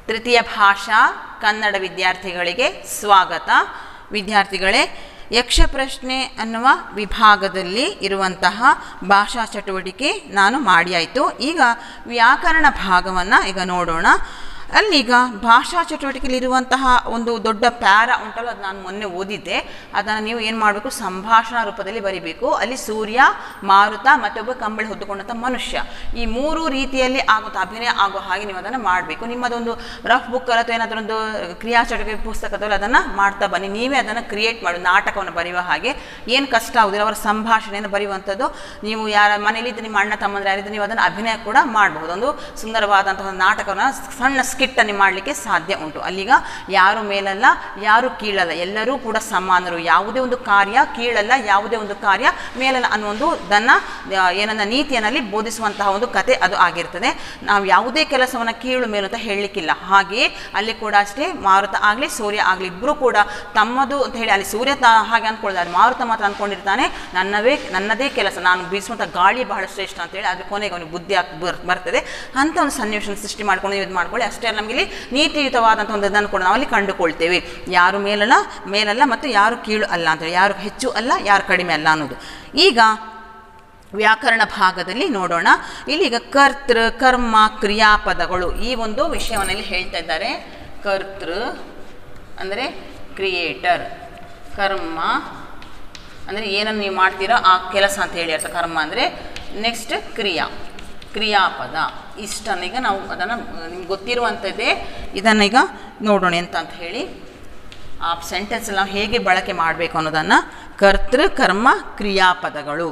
ತೃತೀಯ ಭಾಷಾ ಕನ್ನಡ ವಿದ್ಯಾರ್ಥಿಗಳಿಗೆ ಸ್ವಾಗತ ವಿದ್ಯಾರ್ಥಿಗಳೇ ಯಕ್ಷ ಪ್ರಶ್ನೆ ಅನ್ನುವ ವಿಭಾಗದಲ್ಲಿ ಇರುವಂತಹ ಭಾಷಾ ಚಟುವಟಿಕೆ ನಾನು ಮಾಡಿ ಆಯಿತು ಈಗ ವ್ಯಾಕರಣ ಭಾಗವನ್ನು ಈಗ ನೋಡೋಣ ಅಲ್ಲೀಗ ಭಾಷಾ ಚಟುವಟಿಕೆಯಲ್ಲಿರುವಂತಹ ಒಂದು ದೊಡ್ಡ ಪ್ಯಾರ ಉಂಟಲ್ಲ ಅದು ನಾನು ಮೊನ್ನೆ ಓದಿದ್ದೆ ಅದನ್ನು ನೀವು ಏನು ಮಾಡಬೇಕು ಸಂಭಾಷಣಾ ರೂಪದಲ್ಲಿ ಬರಿಬೇಕು ಅಲ್ಲಿ ಸೂರ್ಯ ಮಾರುತ ಮತ್ತೊಬ್ಬ ಕಂಬಳಿ ಹೊತ್ತುಕೊಂಡಂಥ ಮನುಷ್ಯ ಈ ಮೂರು ರೀತಿಯಲ್ಲಿ ಆಗುತ್ತ ಅಭಿನಯ ಆಗೋ ಹಾಗೆ ನೀವು ಅದನ್ನು ಮಾಡಬೇಕು ನಿಮ್ಮದೊಂದು ರಫ್ ಬುಕ್ ಅಥವಾ ಏನಾದರೂ ಒಂದು ಕ್ರಿಯಾ ಚಟುವಟಿಕೆ ಪುಸ್ತಕದಲ್ಲಿ ಅದನ್ನು ಮಾಡ್ತಾ ಬನ್ನಿ ನೀವೇ ಅದನ್ನು ಕ್ರಿಯೇಟ್ ಮಾಡಿ ನಾಟಕವನ್ನು ಬರೆಯುವ ಹಾಗೆ ಏನು ಕಷ್ಟ ಆಗುದಿಲ್ಲ ಅವರ ಸಂಭಾಷಣೆಯನ್ನು ಬರೆಯುವಂಥದ್ದು ನೀವು ಯಾರ ಮನೇಲಿದ್ದು ನಿಮ್ಮ ಅಣ್ಣ ತಮ್ಮಂದ್ರೆ ಯಾರಿದ್ರೆ ನೀವು ಅದನ್ನು ಅಭಿನಯ ಕೂಡ ಮಾಡಬಹುದು ಒಂದು ಸುಂದರವಾದಂತಹ ಒಂದು ನಾಟಕವನ್ನು ಸಣ್ಣ ಸ್ಕಿಟ್ಟನ್ನು ಮಾಡಲಿಕ್ಕೆ ಸಾಧ್ಯ ಉಂಟು ಅಲ್ಲಿಗ ಯಾರು ಮೇಲಲ್ಲ ಯಾರು ಕೀಳಲ್ಲ ಎಲ್ಲರೂ ಕೂಡ ಸಮಾನರು ಯಾವುದೇ ಒಂದು ಕಾರ್ಯ ಕೀಳಲ್ಲ ಯಾವುದೇ ಒಂದು ಕಾರ್ಯ ಮೇಲಲ್ಲ ಅನ್ನೋ ಒಂದು ದನ್ನ ಏನನ್ನ ನೀತಿಯಲ್ಲಿ ಬೋಧಿಸುವಂತಹ ಒಂದು ಕತೆ ಅದು ಆಗಿರ್ತದೆ ನಾವು ಯಾವುದೇ ಕೆಲಸವನ್ನು ಕೀಳು ಮೇಲು ಅಂತ ಹೇಳಲಿಕ್ಕಿಲ್ಲ ಹಾಗೆಯೇ ಅಲ್ಲಿ ಕೂಡ ಅಷ್ಟೇ ಮಾರುತ ಆಗಲಿ ಸೂರ್ಯ ಆಗಲಿ ಇಬ್ಬರು ಕೂಡ ತಮ್ಮದು ಅಂತ ಹೇಳಿ ಅಲ್ಲಿ ಸೂರ್ಯ ತ ಹಾಗೆ ಅಂದ್ಕೊಳ್ತಾರೆ ಮಾರುತ ಮಾತ್ರ ಅಂದ್ಕೊಂಡಿರ್ತಾನೆ ನನ್ನವೇ ನನ್ನದೇ ಕೆಲಸ ನಾನು ಬೀಸುವಂಥ ಗಾಳಿ ಬಹಳ ಶ್ರೇಷ್ಠ ಅಂತೇಳಿ ಅದ್ರ ಕೊನೆಗೆ ಅವನಿಗೆ ಬುದ್ಧಿ ಆಗ್ ಬರ್ ಬರ್ತದೆ ಅಂತ ಒಂದು ಸನ್ನಿವೇಶ ಸೃಷ್ಟಿ ಮಾಡ್ಕೊಂಡು ಇದು ಮಾಡ್ಕೊಳ್ಳಿ ಅಷ್ಟೇ ಅಲ್ಲ ನಮಗೆ ಇಲ್ಲಿ ನೀತಿಯುತವಾದಂಥ ಒಂದು ಇದನ್ನು ಕೂಡ ನಾವಲ್ಲಿ ಕಂಡುಕೊಳ್ತೇವೆ ಯಾರು ಮೇಲಲ್ಲ ಮೇಲಲ್ಲ ಮತ್ತು ಯಾರು ಕೀಳು ಅಲ್ಲ ಅಂತೇಳಿ ಯಾರು ಹೆಚ್ಚು ಅಲ್ಲ ಯಾರು ಕಡಿಮೆ ಅಲ್ಲ ಅನ್ನೋದು ಈಗ ವ್ಯಾಕರಣ ಭಾಗದಲ್ಲಿ ನೋಡೋಣ ಇಲ್ಲಿಗ ಕರ್ತೃ ಕರ್ಮ ಕ್ರಿಯಾಪದಗಳು ಈ ಒಂದು ವಿಷಯವನ್ನು ಇಲ್ಲಿ ಹೇಳ್ತಾ ಇದ್ದಾರೆ ಕರ್ತೃ ಅಂದರೆ ಕ್ರಿಯೇಟರ್ ಕರ್ಮ ಅಂದರೆ ಏನನ್ನು ನೀವು ಮಾಡ್ತೀರೋ ಆ ಕೆಲಸ ಅಂತ ಹೇಳಿ ಅರ್ಥ ಕರ್ಮ ಅಂದರೆ ನೆಕ್ಸ್ಟ್ ಕ್ರಿಯಾ ಕ್ರಿಯಾಪದ ಇಷ್ಟನ್ನೀಗ ನಾವು ಅದನ್ನು ನಿಮ್ಗೆ ಗೊತ್ತಿರುವಂಥದ್ದೇ ಇದನ್ನೀಗ ನೋಡೋಣ ಅಂತ ಅಂತ ಹೇಳಿ ಆ ಸೆಂಟೆನ್ಸ್ ನಾವು ಹೇಗೆ ಬಳಕೆ ಮಾಡಬೇಕು ಅನ್ನೋದನ್ನು ಕರ್ತೃ ಕರ್ಮ ಕ್ರಿಯಾಪದಗಳು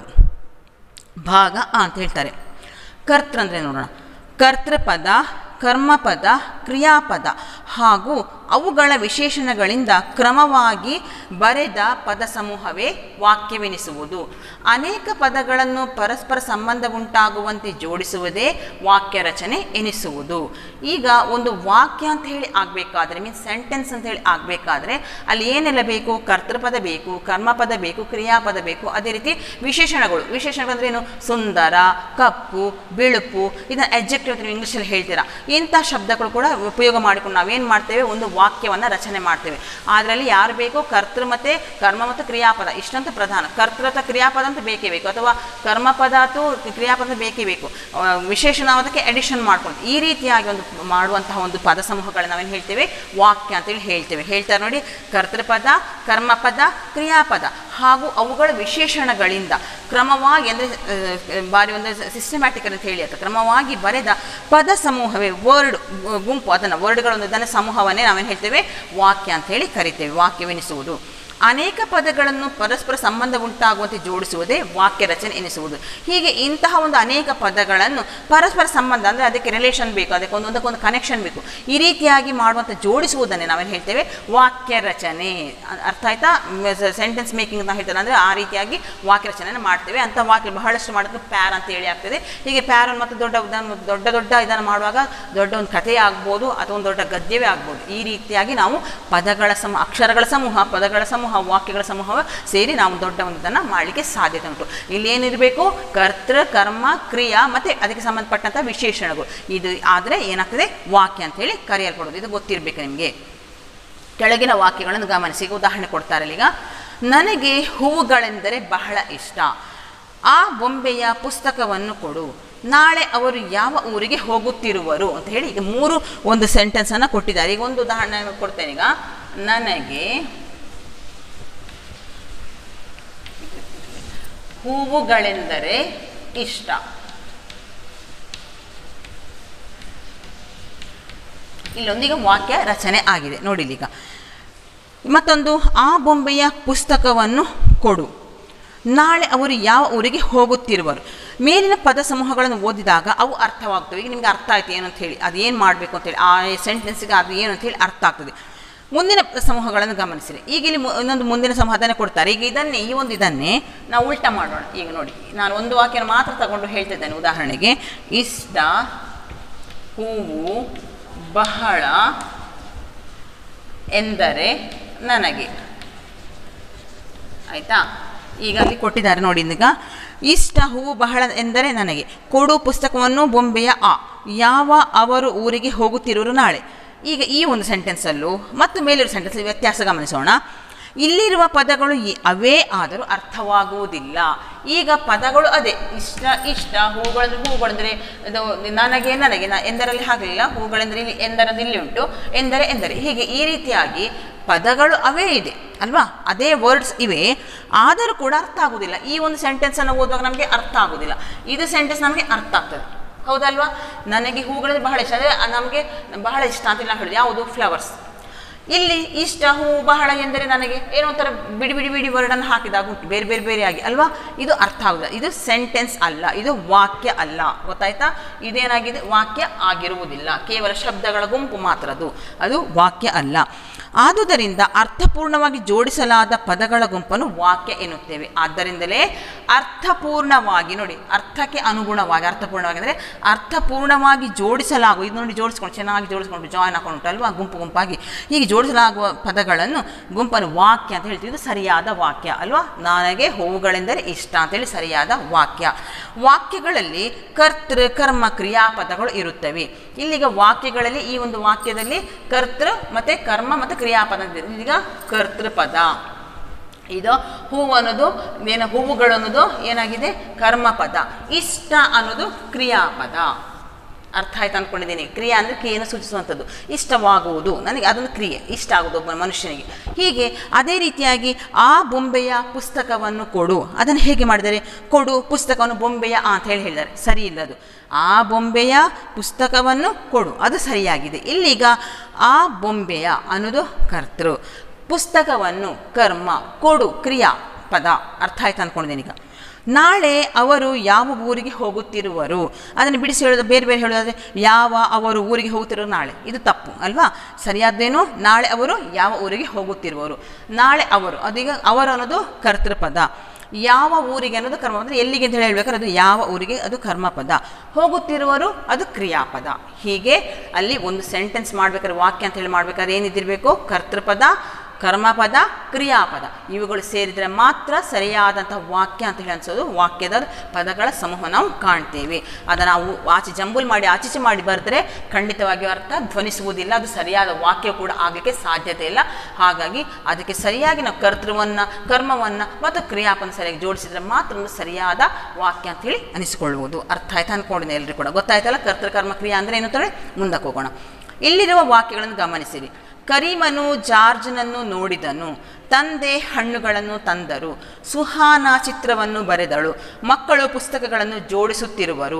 ಭಾಗ ಆ ಅಂತ ಹೇಳ್ತಾರೆ ಕರ್ತೃ ಅಂದರೆ ನೋಡೋಣ ಕರ್ತೃಪದ ಕರ್ಮಪದ ಕ್ರಿಯಾಪದ ಹಾಗೂ ಅವುಗಳ ವಿಶೇಷಣಗಳಿಂದ ಕ್ರಮವಾಗಿ ಬರೆದ ಪದ ಸಮೂಹವೇ ವಾಕ್ಯವೆನಿಸುವುದು ಅನೇಕ ಪದಗಳನ್ನು ಪರಸ್ಪರ ಸಂಬಂಧ ಉಂಟಾಗುವಂತೆ ಜೋಡಿಸುವುದೇ ವಾಕ್ಯ ರಚನೆ ಎನಿಸುವುದು ಈಗ ಒಂದು ವಾಕ್ಯ ಅಂತ ಹೇಳಿ ಆಗಬೇಕಾದ್ರೆ ಮೀನ್ಸ್ ಸೆಂಟೆನ್ಸ್ ಅಂತ ಹೇಳಿ ಆಗಬೇಕಾದ್ರೆ ಅಲ್ಲಿ ಏನೆಲ್ಲ ಬೇಕು ಕರ್ತೃಪದ ಬೇಕು ಕರ್ಮಪದ ಬೇಕು ಕ್ರಿಯಾಪದ ಬೇಕು ಅದೇ ರೀತಿ ವಿಶೇಷಣಗಳು ವಿಶೇಷಣಗಳು ಅಂದ್ರೆ ಏನು ಸುಂದರ ಕಪ್ಪು ಬಿಳುಪು ಇದನ್ನು ಎಜೆಕ್ಟಿವ್ ನೀವು ಇಂಗ್ಲೀಷಲ್ಲಿ ಹೇಳ್ತೀರಾ ಇಂಥ ಶಬ್ದಗಳು ಕೂಡ ಉಪಯೋಗ ಮಾಡಿಕೊಂಡು ನಾವೇನು ಮಾಡ್ತೇವೆ ಒಂದು ವಾಕ್ಯವನ್ನು ರಚನೆ ಮಾಡ್ತೇವೆ ಅದರಲ್ಲಿ ಯಾರು ಬೇಕು ಕರ್ತೃ ಮತ್ತು ಕರ್ಮ ಮತ್ತು ಕ್ರಿಯಾಪದ ಇಷ್ಟಂತೂ ಪ್ರಧಾನ ಕರ್ತೃ ಅಥವಾ ಕ್ರಿಯಾಪದ ಅಂತ ಬೇಕೇ ಬೇಕು ಅಥವಾ ಕರ್ಮಪದ ಅಥವಾ ಕ್ರಿಯಾಪದ ಅಂತ ಬೇಕೇ ಬೇಕು ಆ, ವಿಶೇಷಣ ಅದಕ್ಕೆ ಎಡಿಷನ್ ಮಾಡ್ಕೊಂಡು ಈ ರೀತಿಯಾಗಿ ಒಂದು ಮಾಡುವಂತಹ ಒಂದು ಪದ ಸಮೂಹಗಳನ್ನ ನಾವೇನು ಹೇಳ್ತೇವೆ ವಾಕ್ಯ ಅಂತೇಳಿ ಹೇಳ್ತೇವೆ ಹೇಳ್ತಾರೆ ನೋಡಿ ಕರ್ತೃಪದ ಕರ್ಮಪದ ಕ್ರಿಯಾಪದ ಹಾಗೂ ಅವುಗಳ ವಿಶೇಷಣಗಳಿಂದ ಕ್ರಮವಾಗಿ ಅಂದರೆ ಬಾರಿ ಒಂದು ಸಿಸ್ಟಮ್ಯಾಟಿಕ್ ಅಂತ ಹೇಳಿ ಅಂತ ಕ್ರಮವಾಗಿ ಬರೆದ ಪದ ಸಮೂಹವೇ ವರ್ಡ್ ಗುಂಪು ಅದನ್ನು ವರ್ಡ್ಗಳೊಂದು ಇದನ್ನು ಸಮೂಹವನ್ನೇ ನಾವೇನು ಹೇಳ್ತೇವೆ ವಾಕ್ಯ ಅಂತ ಹೇಳಿ ಕರಿತೇವೆ ವಾಕ್ಯವೆನಿಸುವುದು ಅನೇಕ ಪದಗಳನ್ನು ಪರಸ್ಪರ ಸಂಬಂಧ ಉಂಟಾಗುವಂತೆ ಜೋಡಿಸುವುದೇ ವಾಕ್ಯ ರಚನೆ ಎನಿಸುವುದು ಹೀಗೆ ಇಂತಹ ಒಂದು ಅನೇಕ ಪದಗಳನ್ನು ಪರಸ್ಪರ ಸಂಬಂಧ ಅಂದರೆ ಅದಕ್ಕೆ ರಿಲೇಷನ್ ಬೇಕು ಅದಕ್ಕೆ ಒಂದು ಒಂದಕ್ಕೊಂದು ಕನೆಕ್ಷನ್ ಬೇಕು ಈ ರೀತಿಯಾಗಿ ಮಾಡುವಂಥ ಜೋಡಿಸುವುದನ್ನೇ ನಾವೇನು ಹೇಳ್ತೇವೆ ವಾಕ್ಯ ರಚನೆ ಅ- ಅರ್ಥ ಆಯ್ತಾ ಸೆಂಟೆನ್ಸ್ ಮೇಕಿಂಗ್ ಅಂತ ಹೇಳ್ತಾರೆ ಅಂದರೆ ಆ ರೀತಿಯಾಗಿ ವಾಕ್ಯ ರಚನೆಯನ್ನು ಮಾಡ್ತೇವೆ ಅಂಥ ವಾಕ್ಯ ಬಹಳಷ್ಟು ಮಾಡೋದಕ್ಕೆ ಪ್ಯಾರ್ ಅಂತ ಹೇಳಿ ಆಗ್ತದೆ ಹೀಗೆ ಪ್ಯಾರ್ ಮತ್ತು ದೊಡ್ಡ ಉದಾಹರಣೆ ದೊಡ್ಡ ದೊಡ್ಡ ಇದನ್ನು ಮಾಡುವಾಗ ದೊಡ್ಡ ಒಂದು ಕಥೆ ಆಗ್ಬೋದು ಅಥವಾ ಒಂದು ದೊಡ್ಡ ಗದ್ಯವೇ ಆಗ್ಬೋದು ಈ ರೀತಿಯಾಗಿ ನಾವು ಪದಗಳ ಸಮ ಅಕ್ಷರಗಳ ಸಮೂಹ ಪದಗಳ ಸಮೂಹ ವಾಕ್ಯಗಳ ಸಮೂಹ ಸೇರಿ ನಾವು ದೊಡ್ಡ ಒಂದು ಇದನ್ನು ಮಾಡಲಿಕ್ಕೆ ಸಾಧ್ಯತೆ ಉಂಟು ಇಲ್ಲಿ ಏನಿರಬೇಕು ಕರ್ತೃ ಕರ್ಮ ಕ್ರಿಯಾ ಮತ್ತು ಅದಕ್ಕೆ ಸಂಬಂಧಪಟ್ಟಂಥ ವಿಶೇಷಣಗಳು ಇದು ಆದರೆ ಏನಾಗ್ತದೆ ವಾಕ್ಯ ಅಂತ ಹೇಳಿ ಕರೆಯಲ್ಪಡೋದು ಇದು ಗೊತ್ತಿರಬೇಕು ನಿಮಗೆ ಕೆಳಗಿನ ವಾಕ್ಯಗಳನ್ನು ಗಮನಿಸಿ ಈಗ ಉದಾಹರಣೆ ಕೊಡ್ತಾರೆ ಈಗ ನನಗೆ ಹೂವುಗಳೆಂದರೆ ಬಹಳ ಇಷ್ಟ ಆ ಬೊಂಬೆಯ ಪುಸ್ತಕವನ್ನು ಕೊಡು ನಾಳೆ ಅವರು ಯಾವ ಊರಿಗೆ ಹೋಗುತ್ತಿರುವರು ಅಂತ ಹೇಳಿ ಈಗ ಮೂರು ಒಂದು ಸೆಂಟೆನ್ಸನ್ನು ಕೊಟ್ಟಿದ್ದಾರೆ ಈಗ ಒಂದು ಉದಾಹರಣೆ ಕೊಡ್ತೇನೆ ಈಗ ನನಗೆ ಹೂವುಗಳೆಂದರೆ ಇಷ್ಟ ಇಲ್ಲೊಂದೀಗ ವಾಕ್ಯ ರಚನೆ ಆಗಿದೆ ನೋಡಿ ಈಗ ಮತ್ತೊಂದು ಆ ಬೊಂಬೆಯ ಪುಸ್ತಕವನ್ನು ಕೊಡು ನಾಳೆ ಅವರು ಯಾವ ಊರಿಗೆ ಹೋಗುತ್ತಿರುವರು ಮೇಲಿನ ಪದ ಸಮೂಹಗಳನ್ನು ಓದಿದಾಗ ಅವು ಅರ್ಥವಾಗ್ತವೆ ಈಗ ನಿಮಗೆ ಅರ್ಥ ಆಯ್ತು ಏನು ಅಂತ ಹೇಳಿ ಅದು ಏನು ಮಾಡಬೇಕು ಅಂತೇಳಿ ಆ ಸೆಂಟೆನ್ಸಿಗೆ ಅದು ಏನು ಅಂತ ಹೇಳಿ ಅರ್ಥ ಆಗ್ತದೆ ಮುಂದಿನ ಪದ ಸಮೂಹಗಳನ್ನು ಗಮನಿಸಿರಿ ಈಗ ಇಲ್ಲಿ ಮು- ಇನ್ನೊಂದು ಮುಂದಿನ ಸಮೂಹದನ್ನೇ ಕೊಡ್ತಾರೆ ಈಗ ಇದನ್ನೇ ಈ ಒಂದು ಇದನ್ನೇ ನಾವು ಉಲ್ಟಾ ಮಾಡೋಣ ಈಗ ನೋಡಿ ನಾನು ಒಂದು ವಾಕ್ಯನ ಮಾತ್ರ ತಗೊಂಡು ಹೇಳ್ತಿದ್ದೇನೆ ಉದಾಹರಣೆಗೆ ಇಷ್ಟ ಹೂವು ಬಹಳ ಎಂದರೆ ನನಗೆ ಆಯಿತಾ ಈಗ ಅಲ್ಲಿ ಕೊಟ್ಟಿದ್ದಾರೆ ನೋಡಿ ಈಗ ಇಷ್ಟ ಹೂವು ಬಹಳ ಎಂದರೆ ನನಗೆ ಕೊಡು ಪುಸ್ತಕವನ್ನು ಬೊಂಬೆಯ ಆ ಯಾವ ಅವರು ಊರಿಗೆ ಹೋಗುತ್ತಿರುವರು ನಾಳೆ ಈಗ ಈ ಒಂದು ಸೆಂಟೆನ್ಸಲ್ಲೂ ಮತ್ತು ಮೇಲಿರೋ ಸೆಂಟೆನ್ಸ್ ವ್ಯತ್ಯಾಸ ಗಮನಿಸೋಣ ಇಲ್ಲಿರುವ ಪದಗಳು ಈ- ಅವೇ ಆದರೂ ಅರ್ಥವಾಗುವುದಿಲ್ಲ ಈಗ ಪದಗಳು ಅದೇ ಇಷ್ಟ ಇಷ್ಟ ಹೂಗಳಂದ್ರೆ ಹೂಗಳಂದ್ರೆ ಇದು ನನಗೆ ನನಗೆ ನಾ ಎಂದರಲ್ಲಿ ಹಾಗಲಿಲ್ಲ ಹೂಗಳೆಂದರೆ ಇಲ್ಲಿ ಎಂದರದ್ದು ಇಲ್ಲಿ ಉಂಟು ಎಂದರೆ ಎಂದರೆ ಹೀಗೆ ಈ ರೀತಿಯಾಗಿ ಪದಗಳು ಅವೇ ಇದೆ ಅಲ್ವಾ ಅದೇ ವರ್ಡ್ಸ್ ಇವೆ ಆದರೂ ಕೂಡ ಅರ್ಥ ಆಗುವುದಿಲ್ಲ ಈ ಒಂದು ಸೆಂಟೆನ್ಸನ್ನು ಓದುವಾಗ ನಮಗೆ ಅರ್ಥ ಆಗುವುದಿಲ್ಲ ಇದು ಸೆಂಟೆನ್ಸ್ ನಮಗೆ ಅರ್ಥ ಆಗ್ತದೆ ಹೌದಲ್ವಾ ನನಗೆ ಹೂಗಳಂದ್ರೆ ಬಹಳ ಇಷ್ಟ ಅದೇ ನಮಗೆ ಬಹಳ ಇಷ್ಟ ಅಂತ ನಾವು ಹೇಳಿದೆ ಯಾವುದು ಫ್ಲವರ್ಸ್ ಇಲ್ಲಿ ಇಷ್ಟ ಹೂ ಬಹಳ ಎಂದರೆ ನನಗೆ ಏನೋ ಒಂಥರ ಬಿಡಿ ಬಿಡಿ ಬಿಡಿ ವರ್ಡನ್ನು ಹಾಕಿದಾಗ ಉಂಟು ಬೇರೆ ಬೇರೆ ಬೇರೆಯಾಗಿ ಅಲ್ವಾ ಇದು ಅರ್ಥ ಆಗುದಿಲ್ಲ ಇದು ಸೆಂಟೆನ್ಸ್ ಅಲ್ಲ ಇದು ವಾಕ್ಯ ಅಲ್ಲ ಗೊತ್ತಾಯ್ತಾ ಇದೇನಾಗಿದೆ ವಾಕ್ಯ ಆಗಿರುವುದಿಲ್ಲ ಕೇವಲ ಶಬ್ದಗಳ ಗುಂಪು ಮಾತ್ರ ಅದು ಅದು ವಾಕ್ಯ ಅಲ್ಲ ಆದುದರಿಂದ ಅರ್ಥಪೂರ್ಣವಾಗಿ ಜೋಡಿಸಲಾದ ಪದಗಳ ಗುಂಪನ್ನು ವಾಕ್ಯ ಎನ್ನುತ್ತೇವೆ ಆದ್ದರಿಂದಲೇ ಅರ್ಥಪೂರ್ಣವಾಗಿ ನೋಡಿ ಅರ್ಥಕ್ಕೆ ಅನುಗುಣವಾಗಿ ಅರ್ಥಪೂರ್ಣವಾಗಿ ಅಂದರೆ ಅರ್ಥಪೂರ್ಣವಾಗಿ ಜೋಡಿಸಲಾಗುವ ಇದು ನೋಡಿ ಜೋಡಿಸ್ಕೊಂಡು ಚೆನ್ನಾಗಿ ಜೋಡಿಸ್ಕೊಂಡು ಜಾಯ್ನ್ ಹಾಕೊಂಡು ಅಲ್ವಾ ಗುಂಪು ಗುಂಪಾಗಿ ಹೀಗೆ ಜೋಡಿಸಲಾಗುವ ಪದಗಳನ್ನು ಗುಂಪನ್ನು ವಾಕ್ಯ ಅಂತ ಹೇಳ್ತೀವಿ ಇದು ಸರಿಯಾದ ವಾಕ್ಯ ಅಲ್ವಾ ನನಗೆ ಹೂವುಗಳೆಂದರೆ ಇಷ್ಟ ಅಂತೇಳಿ ಸರಿಯಾದ ವಾಕ್ಯ ವಾಕ್ಯಗಳಲ್ಲಿ ಕರ್ತೃ ಕರ್ಮ ಕ್ರಿಯಾಪದಗಳು ಇರುತ್ತವೆ ಇಲ್ಲಿಗ ವಾಕ್ಯಗಳಲ್ಲಿ ಈ ಒಂದು ವಾಕ್ಯದಲ್ಲಿ ಕರ್ತೃ ಮತ್ತು ಕರ್ಮ ಮತ್ತು ಕ್ರಿಯಾಪದ ಇದೆ. ಈಗ ಕರ್ತೃಪದ ಇದು ಹೂವು ಅನ್ನೋದು ಏನು ಹೂವುಗಳು ಅನ್ನೋದು ಏನಾಗಿದೆ ಕರ್ಮಪದ ಇಷ್ಟ ಅನ್ನೋದು ಕ್ರಿಯಾಪದ ಅರ್ಥ ಆಯ್ತು ಅಂದ್ಕೊಂಡಿದ್ದೀನಿ ಕ್ರಿಯೆ ಅಂದರೆ ಕ್ರಿಯೆಯನ್ನು ಸೂಚಿಸುವಂಥದ್ದು ಇಷ್ಟವಾಗುವುದು ನನಗೆ ಅದೊಂದು ಕ್ರಿಯೆ ಇಷ್ಟ ಆಗೋದು ಒಬ್ಬ ಮನುಷ್ಯನಿಗೆ ಹೀಗೆ ಅದೇ ರೀತಿಯಾಗಿ ಆ ಬೊಂಬೆಯ ಪುಸ್ತಕವನ್ನು ಕೊಡು ಅದನ್ನು ಹೇಗೆ ಮಾಡಿದ್ದಾರೆ ಕೊಡು ಪುಸ್ತಕವನ್ನು ಬೊಂಬೆಯ ಆ ಅಂತ ಹೇಳಿ ಹೇಳಿದ್ದಾರೆ ಸರಿ ಇಲ್ಲ ಅದು ಆ ಬೊಂಬೆಯ ಪುಸ್ತಕವನ್ನು ಕೊಡು ಅದು ಸರಿಯಾಗಿದೆ ಇಲ್ಲೀಗ ಆ ಬೊಂಬೆಯ ಅನ್ನೋದು ಕರ್ತೃ ಪುಸ್ತಕವನ್ನು ಕರ್ಮ ಕೊಡು ಕ್ರಿಯಾ ಪದ ಅರ್ಥ ಆಯ್ತು ಅಂದ್ಕೊಂಡಿದ್ದೀನಿ ಈಗ ನಾಳೆ ಅವರು ಯಾವ ಊರಿಗೆ ಹೋಗುತ್ತಿರುವರು ಅದನ್ನು ಬಿಡಿಸಿ ಹೇಳೋದು ಬೇರೆ ಬೇರೆ ಹೇಳೋದಾದ್ರೆ ಯಾವ ಅವರು ಊರಿಗೆ ಹೋಗುತ್ತಿರೋ ನಾಳೆ ಇದು ತಪ್ಪು ಅಲ್ವಾ ಸರಿಯಾದ್ದೇನು ನಾಳೆ ಅವರು ಯಾವ ಊರಿಗೆ ಹೋಗುತ್ತಿರುವರು ನಾಳೆ ಅವರು ಅದೀಗ ಅವರು ಅನ್ನೋದು ಕರ್ತೃಪದ ಯಾವ ಊರಿಗೆ ಅನ್ನೋದು ಕರ್ಮ ಅಂದರೆ ಎಲ್ಲಿಗೆ ಅಂತ ಹೇಳಿ ಹೇಳ್ಬೇಕಾದ್ರೆ ಅದು ಯಾವ ಊರಿಗೆ ಅದು ಕರ್ಮಪದ ಹೋಗುತ್ತಿರುವರು ಅದು ಕ್ರಿಯಾಪದ ಹೀಗೆ ಅಲ್ಲಿ ಒಂದು ಸೆಂಟೆನ್ಸ್ ಮಾಡ್ಬೇಕಾದ್ರೆ ವಾಕ್ಯ ಅಂತ ಹೇಳಿ ಮಾಡ್ಬೇಕಾದ್ರೆ ಏನಿದ್ದಿರಬೇಕು ಕರ್ತೃಪದ ಕರ್ಮಪದ ಕ್ರಿಯಾಪದ ಇವುಗಳು ಸೇರಿದರೆ ಮಾತ್ರ ಸರಿಯಾದಂಥ ವಾಕ್ಯ ಅಂತ ಹೇಳಿ ಅನ್ಸೋದು ವಾಕ್ಯದ ಪದಗಳ ಸಮೂಹ ನಾವು ಕಾಣ್ತೇವೆ ಅದನ್ನು ನಾವು ಆಚೆ ಜಂಬುಲ್ ಮಾಡಿ ಆಚೀಚೆ ಮಾಡಿ ಬರೆದ್ರೆ ಖಂಡಿತವಾಗಿಯೂ ಅರ್ಥ ಧ್ವನಿಸುವುದಿಲ್ಲ ಅದು ಸರಿಯಾದ ವಾಕ್ಯ ಕೂಡ ಆಗಲಿಕ್ಕೆ ಸಾಧ್ಯತೆ ಇಲ್ಲ ಹಾಗಾಗಿ ಅದಕ್ಕೆ ಸರಿಯಾಗಿ ನಾವು ಕರ್ತೃವನ್ನು ಕರ್ಮವನ್ನು ಮತ್ತು ಕ್ರಿಯಾಪನ ಸರಿಯಾಗಿ ಜೋಡಿಸಿದ್ರೆ ಮಾತ್ರ ಒಂದು ಸರಿಯಾದ ವಾಕ್ಯ ಅಂತೇಳಿ ಅನಿಸಿಕೊಳ್ಳುವುದು ಅರ್ಥ ಆಯ್ತಾ ಅಂದ್ಕೊಂಡಿದ್ದೀನಿ ಎಲ್ಲರೂ ಕೂಡ ಗೊತ್ತಾಯ್ತಲ್ಲ ಕರ್ತೃ ಕರ್ಮ ಕ್ರಿಯಾ ಅಂದರೆ ಏನು ಅಂತೇಳಿ ಮುಂದಕ್ಕೆ ಹೋಗೋಣ ಇಲ್ಲಿರುವ ವಾಕ್ಯಗಳನ್ನು ಗಮನಿಸಿರಿ ಕರೀಮನು ಜಾರ್ಜ್ನನ್ನು ನೋಡಿದನು ತಂದೆ ಹಣ್ಣುಗಳನ್ನು ತಂದರು ಸುಹಾನ ಚಿತ್ರವನ್ನು ಬರೆದಳು ಮಕ್ಕಳು ಪುಸ್ತಕಗಳನ್ನು ಜೋಡಿಸುತ್ತಿರುವರು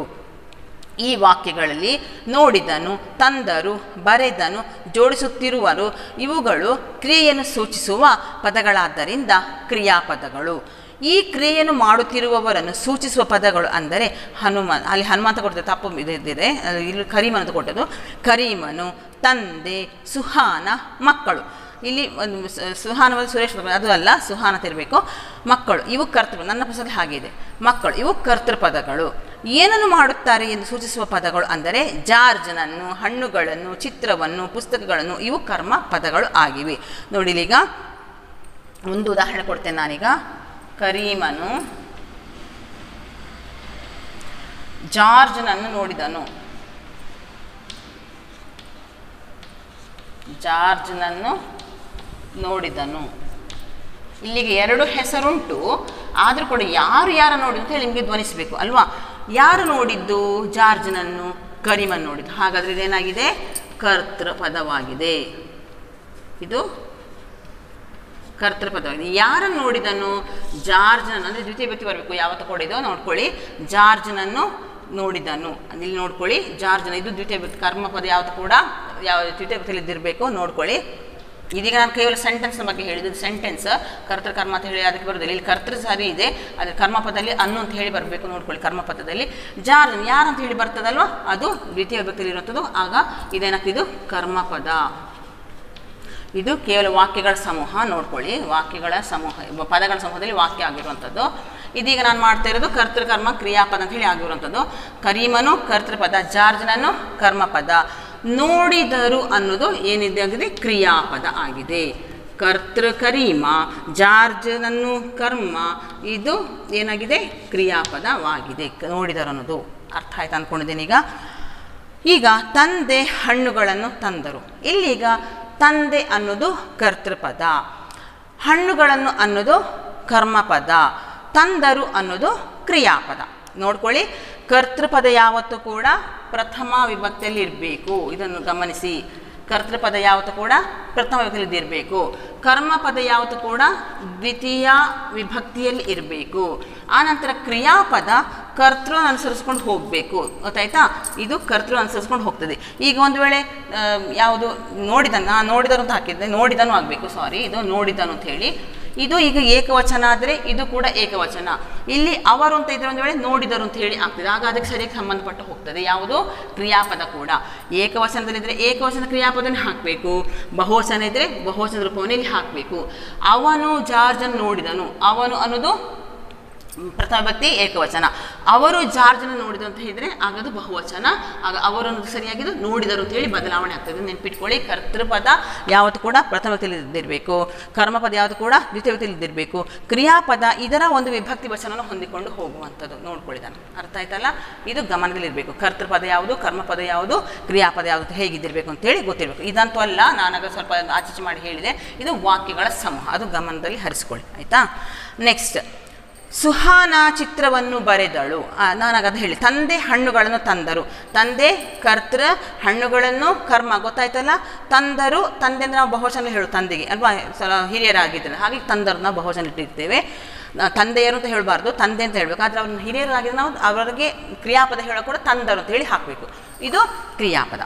ಈ ವಾಕ್ಯಗಳಲ್ಲಿ ನೋಡಿದನು ತಂದರು ಬರೆದನು ಜೋಡಿಸುತ್ತಿರುವರು ಇವುಗಳು ಕ್ರಿಯೆಯನ್ನು ಸೂಚಿಸುವ ಪದಗಳಾದ್ದರಿಂದ ಕ್ರಿಯಾಪದಗಳು ಈ ಕ್ರಿಯೆಯನ್ನು ಮಾಡುತ್ತಿರುವವರನ್ನು ಸೂಚಿಸುವ ಪದಗಳು ಅಂದರೆ ಹನುಮಾನ್ ಅಲ್ಲಿ ಹನುಮಂತ ಕೊಡ್ತದೆ ತಪ್ಪು ಇದು ಇದಿದೆ ಅಲ್ಲಿ ಇಲ್ಲಿ ಕರೀಮನ್ ಅಂತ ಕೊಟ್ಟದ್ದು ಕರೀಮನು ತಂದೆ ಸುಹಾನ ಮಕ್ಕಳು ಇಲ್ಲಿ ಒಂದು ಸ- ಸುಹಾನ ಮತ್ತು ಸುರೇಶ್ ಬರ್ಬೋದು. ಅದು ಅಲ್ಲ ಸುಹಾನ ಅಂತ ಇರಬೇಕು ಮಕ್ಕಳು ಇವು ಕರ್ತೃ ನನ್ನ ಪುಸ್ತಕ ಹಾಗಿದೆ ಮಕ್ಕಳು ಇವು ಕರ್ತೃಪದಗಳು ಏನನ್ನು ಮಾಡುತ್ತಾರೆ ಎಂದು ಸೂಚಿಸುವ ಪದಗಳು ಅಂದರೆ ಜಾರ್ಜನನ್ನು ಹಣ್ಣುಗಳನ್ನು ಚಿತ್ರವನ್ನು ಪುಸ್ತಕಗಳನ್ನು ಇವು ಕರ್ಮ ಪದಗಳು ಆಗಿವೆ ನೋಡಿ ಈಗ ಒಂದು ಉದಾಹರಣೆ ಕೊಡ್ತೇನೆ ನಾನೀಗ ಕರೀಮನು ಜಾರ್ಜ್ನನ್ನು ನೋಡಿದನು ಜಾರ್ಜ್ನನ್ನು ನೋಡಿದನು ಇಲ್ಲಿಗೆ ಎರಡು ಹೆಸರುಂಟು ಆದರೂ ಕೂಡ ಯಾರು ಯಾರು ನೋಡಿದ್ದು ಅಂತ ಹೇಳಿ ನಿಮಗೆ ಧ್ವನಿಸಬೇಕು ಅಲ್ವಾ ಯಾರು ನೋಡಿದ್ದು ಜಾರ್ಜ್ನನ್ನು ಕರಿಮನ್ ನೋಡಿದ್ದು ಹಾಗಾದರೆ ಇದೇನಾಗಿದೆ ಕರ್ತೃ ಪದವಾಗಿದೆ ಇದು ಕರ್ತೃಪದವಾಗಿದೆ ಯಾರನ್ನು ನೋಡಿದನು ಜಾರ್ಜ್ನನ್ನು ಅಂದರೆ ದ್ವಿತೀಯ ವ್ಯಕ್ತಿ ಬರಬೇಕು ಯಾವತ್ತು ಕೊಡಿದೋ ನೋಡ್ಕೊಳ್ಳಿ ಜಾರ್ಜ್ನನ್ನು ನೋಡಿದನು ಇಲ್ಲಿ ನೋಡ್ಕೊಳ್ಳಿ ಜಾರ್ಜನ ಇದು ದ್ವಿತೀಯ ವ್ಯಕ್ತಿ ಕರ್ಮಪದ ಯಾವತ್ತು ಕೂಡ ಯಾವ ದ್ವಿತೀಯ ವ್ಯಕ್ತಿಯಲ್ಲಿ ಇದ್ದಿರಬೇಕು ನೋಡ್ಕೊಳ್ಳಿ ಇದೀಗ ನಾನು ಕೇವಲ ಸೆಂಟೆನ್ಸ್ನ ಬಗ್ಗೆ ಹೇಳಿದ್ದು ಸೆಂಟೆನ್ಸ್ ಕರ್ತೃ ಕರ್ಮ ಅಂತ ಹೇಳಿ ಅದಕ್ಕೆ ಬರೋದಿಲ್ಲ ಇಲ್ಲಿ ಕರ್ತೃ ಸರಿ ಇದೆ ಅದ್ರ ಕರ್ಮಪದದಲ್ಲಿ ಅನ್ನು ಅಂತ ಹೇಳಿ ಬರಬೇಕು ನೋಡ್ಕೊಳ್ಳಿ ಕರ್ಮಪದದಲ್ಲಿ ಜಾರ್ ಯಾರು ಅಂತ ಹೇಳಿ ಬರ್ತದಲ್ವ ಅದು ದ್ವಿತೀಯ ವ್ಯಕ್ತಿಯಲ್ಲಿ ಇರುವಂಥದ್ದು ಆಗ ಇದೇನಾಗ್ತದೆ ಇದು ಕರ್ಮಪದ ಇದು ಕೇವಲ ವಾಕ್ಯಗಳ ಸಮೂಹ ನೋಡ್ಕೊಳ್ಳಿ ವಾಕ್ಯಗಳ ಸಮೂಹ ಇವ ಪದಗಳ ಸಮೂಹದಲ್ಲಿ ವಾಕ್ಯ ಆಗಿರುವಂಥದ್ದು ಇದೀಗ ನಾನು ಮಾಡ್ತಾ ಇರೋದು ಕರ್ತೃಕರ್ಮ ಕ್ರಿಯಾಪದ ಅಂತ ಹೇಳಿ ಆಗಿರುವಂಥದ್ದು ಕರೀಮನು ಕರ್ತೃಪದ ಜಾರ್ಜ್ನನ್ನು ಕರ್ಮಪದ ನೋಡಿದರು ಅನ್ನೋದು ಏನಿದೆ ಆಗಿದೆ ಕ್ರಿಯಾಪದ ಆಗಿದೆ ಕರ್ತೃ ಕರೀಮ ಜಾರ್ಜ್ನನ್ನು ಕರ್ಮ ಇದು ಏನಾಗಿದೆ ಕ್ರಿಯಾಪದವಾಗಿದೆ ಕ- ನೋಡಿದರು ಅನ್ನೋದು ಅರ್ಥ ಆಯ್ತು ಅಂದ್ಕೊಂಡಿದ್ದೀನಿ ಈಗ ಈಗ ತಂದೆ ಹಣ್ಣುಗಳನ್ನು ತಂದರು ಇಲ್ಲೀಗ ತಂದೆ ಅನ್ನೋದು ಕರ್ತೃಪದ ಹಣ್ಣುಗಳನ್ನು ಅನ್ನೋದು ಕರ್ಮಪದ ತಂದರು ಅನ್ನೋದು ಕ್ರಿಯಾಪದ ನೋಡ್ಕೊಳ್ಳಿ ಕರ್ತೃಪದ ಯಾವತ್ತೂ ಕೂಡ ಪ್ರಥಮ ವಿಭಕ್ತಿಯಲ್ಲಿ ಇರಬೇಕು ಇದನ್ನು ಗಮನಿಸಿ ಕರ್ತೃಪದ ಯಾವತ್ತೂ ಕೂಡ ಪ್ರಥಮ ವಿಭಕ್ತಿಯಲ್ಲಿ ಇರಬೇಕು ಕರ್ಮಪದ ಯಾವತ್ತೂ ಕೂಡ ದ್ವಿತೀಯ ವಿಭಕ್ತಿಯಲ್ಲಿ ಇರಬೇಕು ಆನಂತರ ಕ್ರಿಯಾಪದ ಕರ್ತೃ ಅನುಸರಿಸ್ಕೊಂಡು ಹೋಗಬೇಕು ಗೊತ್ತಾಯ್ತಾ ಇದು ಕರ್ತೃ ಅನುಸರಿಸ್ಕೊಂಡು ಹೋಗ್ತದೆ ಈಗ ಒಂದು ವೇಳೆ ಆ, ಯಾವುದು ನೋಡಿದನು ನಾನು ನೋಡಿದನು ಅಂತ ಹಾಕಿದ್ದೆ ನೋಡಿದನು ಆಗಬೇಕು ಸಾರಿ ಇದು ನೋಡಿದನು ಅಂತ ಹೇಳಿ ಇದು ಈಗ ಏಕವಚನ ಆದರೆ ಇದು ಕೂಡ ಏಕವಚನ ಇಲ್ಲಿ ಅವರು ಅಂತ ಇದ್ರೆ ಒಂದು ವೇಳೆ ನೋಡಿದರು ಅಂತ ಹೇಳಿ ಆಗ್ತದೆ ಆಗ ಅದಕ್ಕೆ ಸರಿಯಾಗಿ ಸಂಬಂಧಪಟ್ಟು ಹೋಗ್ತದೆ ಯಾವುದು ಕ್ರಿಯಾಪದ ಕೂಡ ಏಕವಚನದಲ್ಲಿದ್ದರೆ ಏಕವಚನ ಕ್ರಿಯಾಪದನೇ ಹಾಕಬೇಕು ಬಹುವಚನ ಇದ್ದರೆ ಬಹುವಚನ ರೂಪವನ್ನು ಇಲ್ಲಿ ಹಾಕಬೇಕು ಅವನು ಜಾರ್ಜನ್ ನೋಡಿದನು ಅವನು ಅನ್ನೋದು ಪ್ರಥಮ ವ್ಯಕ್ತಿ ಏಕವಚನ ಅವರು ಜಾರ್ಜನ ನೋಡಿದರು ಅಂತ ಹೇಳಿದ್ರೆ ಆಗ ಅದು ಬಹುವಚನ ಆಗ ಅವರು ಅನ್ನೋದು ಸರಿಯಾಗಿದ್ದು ನೋಡಿದರು ಅಂತ ಹೇಳಿ ಬದಲಾವಣೆ ಆಗ್ತದೆ ನೆನ್ಪಿಟ್ಕೊಳ್ಳಿ ಕರ್ತೃಪದ ಯಾವತ್ತು ಕೂಡ ಪ್ರಥಮ ವ್ಯಕ್ತಿಯಲ್ಲಿ ಇದ್ದಿರಬೇಕು ಕರ್ಮಪದ ಯಾವತ್ತು ಕೂಡ ದ್ವಿತೀಯ ವ್ಯಕ್ತಿಯಲ್ಲಿ ಇದ್ದಿರಬೇಕು ಕ್ರಿಯಾಪದ ಇದರ ಒಂದು ವಿಭಕ್ತಿ ವಚನವನ್ನು ಹೊಂದಿಕೊಂಡು ಹೋಗುವಂಥದ್ದು ನೋಡ್ಕೊಳ್ಳಿದಾನೆ ಅರ್ಥ ಆಯ್ತಲ್ಲ ಇದು ಗಮನದಲ್ಲಿರಬೇಕು ಕರ್ತೃಪದ ಯಾವುದು ಕರ್ಮಪದ ಯಾವುದು ಕ್ರಿಯಾಪದ ಯಾವುದು ಹೇಗಿದ್ದಿರಬೇಕು ಅಂತ ಹೇಳಿ ಗೊತ್ತಿರಬೇಕು ಇದಂತೂ ಅಲ್ಲ ನಾನಾಗ ಸ್ವಲ್ಪ ಆಚೀಚೆ ಮಾಡಿ ಹೇಳಿದೆ ಇದು ವಾಕ್ಯಗಳ ಸಮೂಹ ಅದು ಗಮನದಲ್ಲಿ ಹರಿಸ್ಕೊಳ್ಳಿ ಆಯಿತಾ ನೆಕ್ಸ್ಟ್ ಸುಹಾನ ಚಿತ್ರವನ್ನು ಬರೆದಳು ಆ, ನಾನಾಗ ಅದು ಹೇಳಿ ತಂದೆ ಹಣ್ಣುಗಳನ್ನು ತಂದರು ತಂದೆ ಕರ್ತೃ ಹಣ್ಣುಗಳನ್ನು ಕರ್ಮ ಗೊತ್ತಾಯ್ತಲ್ಲ ತಂದರು ತಂದೆ ಅಂದ್ರೆ ನಾವು ಬಹುವಚನ ಹೇಳು ತಂದೆಗೆ ಅಲ್ವಾ ಸಲ ಹಿರಿಯರಾಗಿದ್ದಾರೆ ಹಾಗೆ ತಂದರು ನಾವು ಬಹುವಚನ ಇಟ್ಟಿರ್ತೇವೆ ಆ, ತಂದೆಯರು ಅಂತ ಹೇಳಬಾರ್ದು ತಂದೆ ಅಂತ ಹೇಳಬೇಕು ಆದರೆ ಅವ್ರನ್ನ ಹಿರಿಯರಾಗಿದ್ದರೆ ನಾವು ಅವರಿಗೆ ಕ್ರಿಯಾಪದ ಹೇಳೋ ಕೂಡ ತಂದರು ಅಂತ ಹೇಳಿ ಹಾಕಬೇಕು ಇದು ಕ್ರಿಯಾಪದ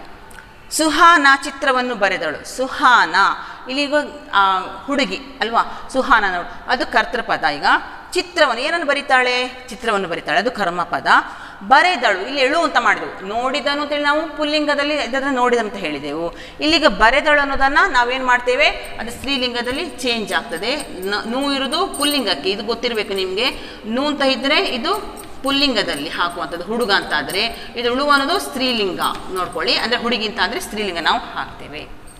ಸುಹಾನ ಚಿತ್ರವನ್ನು ಬರೆದಳು ಸುಹಾನ ಇಲ್ಲಿಗ ಆ, ಹುಡುಗಿ ಅಲ್ವಾ ಸುಹಾನ ನೋಡು ಅದು ಕರ್ತೃಪದ ಈಗ ಚಿತ್ರವನ್ನು ಏನನ್ನು ಬರಿತಾಳೆ ಚಿತ್ರವನ್ನು ಬರಿತಾಳೆ ಅದು ಕರ್ಮಪದ ಬರೆದಳು ಇಲ್ಲಿ ಎಳು ಅಂತ ಮಾಡಿದೆವು ನೋಡಿದನು ಅಂತೇಳಿ ನಾವು ಪುಲ್ಲಿಂಗದಲ್ಲಿ ಇದನ್ನು ನೋಡಿದನು ಅಂತ ಹೇಳಿದೆವು ಇಲ್ಲಿಗ ಬರೆದಳು ಅನ್ನೋದನ್ನು ನಾವೇನು ಮಾಡ್ತೇವೆ ಅದು ಸ್ತ್ರೀಲಿಂಗದಲ್ಲಿ ಚೇಂಜ್ ಆಗ್ತದೆ ನ- ನೂ ಇರೋದು ಪುಲ್ಲಿಂಗಕ್ಕೆ ಇದು ಗೊತ್ತಿರಬೇಕು ನಿಮಗೆ ನೂ ಅಂತ ಇದ್ದರೆ ಇದು ಪುಲ್ಲಿಂಗದಲ್ಲಿ ಹಾಕುವಂಥದ್ದು ಹುಡುಗ ಅಂತ ಆದರೆ ಇದು ಉಳು ಅನ್ನೋದು ಸ್ತ್ರೀಲಿಂಗ ನೋಡ್ಕೊಳ್ಳಿ ಅಂದರೆ ಹುಡುಗಿ ಅಂತ ಅಂದರೆ ಸ್ತ್ರೀಲಿಂಗ ನಾವು ಹಾಕ್ತೇವೆ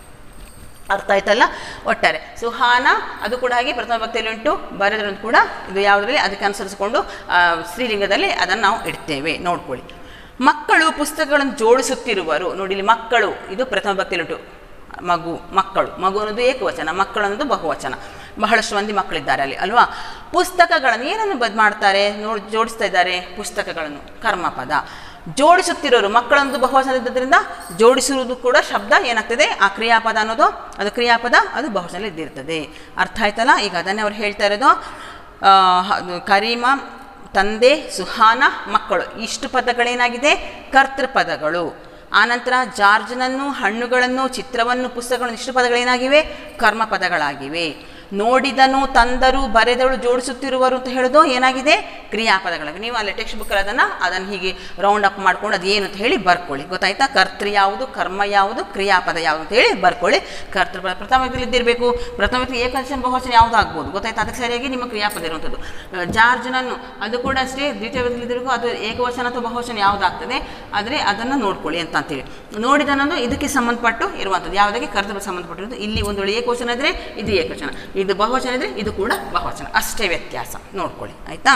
ಅರ್ಥ ಆಯ್ತಲ್ಲ ಒಟ್ಟಾರೆ ಸುಹಾನ ಅದು ಕೂಡ ಹಾಗೆ ಪ್ರಥಮ ಭಕ್ತಿಯಲ್ಲಿ ಉಂಟು ಬರೆದ್ರಂತ ಕೂಡ ಇದು ಯಾವುದರಲ್ಲಿ ಅದಕ್ಕೆ ಅನುಸರಿಸಿಕೊಂಡು ಆ, ಸ್ತ್ರೀಲಿಂಗದಲ್ಲಿ ಅದನ್ನು ನಾವು ಇಡ್ತೇವೆ ನೋಡ್ಕೊಳ್ಳಿ ಮಕ್ಕಳು ಪುಸ್ತಕಗಳನ್ನು ಜೋಡಿಸುತ್ತಿರುವರು ನೋಡಿ ಇಲ್ಲಿ ಮಕ್ಕಳು ಇದು ಪ್ರಥಮ ಭಕ್ತಿಯಲ್ಲಿ ಉಂಟು ಮಗು ಮಕ್ಕಳು ಮಗು ಅನ್ನೋದು ಏಕವಚನ ಮಕ್ಕಳು ಅನ್ನೋದು ಬಹುವಚನ ಬಹಳಷ್ಟು ಮಂದಿ ಮಕ್ಕಳಿದ್ದಾರೆ ಅಲ್ಲಿ ಅಲ್ವಾ ಪುಸ್ತಕಗಳನ್ನು ಏನನ್ನು ಬದ್ ಮಾಡ್ತಾರೆ ನೋಡಿ ಜೋಡಿಸ್ತಾ ಇದ್ದಾರೆ ಪುಸ್ತಕಗಳನ್ನು ಕರ್ಮಪದ ಜೋಡಿಸುತ್ತಿರೋರು ಮಕ್ಕಳೊಂದು ಬಹುವಚನ ಇದ್ದದ್ರಿಂದ ಜೋಡಿಸುವುದು ಕೂಡ ಶಬ್ದ ಏನಾಗ್ತದೆ ಆ ಕ್ರಿಯಾಪದ ಅನ್ನೋದು ಅದು ಕ್ರಿಯಾಪದ ಅದು ಬಹುವಚನ ಇದ್ದಿರ್ತದೆ ಅರ್ಥ ಆಯ್ತಲ್ಲ ಈಗ ಅದನ್ನೇ ಅವ್ರು ಹೇಳ್ತಾ ಇರೋದು ಆ, ಹ- ಕರೀಮ ತಂದೆ ಸುಹಾನ ಮಕ್ಕಳು ಇಷ್ಟು ಪದಗಳೇನಾಗಿದೆ ಕರ್ತೃಪದಗಳು ಆನಂತರ ಜಾರ್ಜನನ್ನು ಹಣ್ಣುಗಳನ್ನು ಚಿತ್ರವನ್ನು ಪುಸ್ತಕಗಳನ್ನು ಇಷ್ಟು ಪದಗಳೇನಾಗಿವೆ ಕರ್ಮ ಪದಗಳಾಗಿವೆ ನೋಡಿದನು ತಂದರು ಬರೆದಳು ಜೋಡಿಸುತ್ತಿರುವರು ಅಂತ ಹೇಳೋದು ಏನಾಗಿದೆ ಕ್ರಿಯಾಪದಗಳಾಗಿವೆ ನೀವು ಅಲ್ಲಿ ಟೆಕ್ಸ್ಟ್ ಬುಕ್ಕಲ್ಲಿ ಅದನ್ನು ಅದನ್ನು ಹೀಗೆ ರೌಂಡ್ ಅಪ್ ಮಾಡ್ಕೊಂಡು ಅದು ಏನು ಅಂತ ಹೇಳಿ ಬರ್ಕೊಳ್ಳಿ ಗೊತ್ತಾಯ್ತಾ ಕರ್ತೃ ಯಾವುದು ಕರ್ಮ ಯಾವುದು ಕ್ರಿಯಾಪದ ಯಾವುದು ಅಂತ ಹೇಳಿ ಬರ್ಕೊಳ್ಳಿ ಕರ್ತೃಪದ ಪ್ರಥಮ ವ್ಯಕ್ತಿಯಲ್ಲಿ ಇದ್ದಿರಬೇಕು ಪ್ರಥಮ ವ್ಯಕ್ತಿ ಏಕವಚನ ಬಹುವಚನ ಯಾವುದು ಆಗ್ಬೋದು ಗೊತ್ತಾಯ್ತಾ ಅದಕ್ಕೆ ಸರಿಯಾಗಿ ನಿಮ್ಮ ಕ್ರಿಯಾಪದ ಇರುವಂಥದ್ದು ಆ, ಜಾರ್ಜನನ್ನು ಅದು ಕೂಡ ಅಷ್ಟೇ ದ್ವಿತೀಯ ವ್ಯಕ್ತಿಯಲ್ಲಿ ಇದ್ದಿರಬೇಕು ಅದು ಏಕವಚನ ಅಥವಾ ಬಹುವಚನ ಯಾವುದಾಗ್ತದೆ ಆದರೆ ಅದನ್ನು ನೋಡ್ಕೊಳ್ಳಿ ಅಂತ ಅಂತೇಳಿ ನೋಡಿದನೊಂದು ಇದಕ್ಕೆ ಸಂಬಂಧಪಟ್ಟು ಇರುವಂಥದ್ದು ಯಾವುದಕ್ಕೆ ಕರ್ತವ್ಯ ಸಂಬಂಧಪಟ್ಟಿರೋದು ಇಲ್ಲಿ ಒಂದು ವೇಳೆ ಏಕವಚನ ಇದ್ದರೆ ಇದು ಏಕವಚನ ಇದು ಬಹುವಚನ ಇದ್ದರೆ ಇದು ಕೂಡ ಬಹುವಚನ ಅಷ್ಟೇ ವ್ಯತ್ಯಾಸ ನೋಡ್ಕೊಳ್ಳಿ ಆಯಿತಾ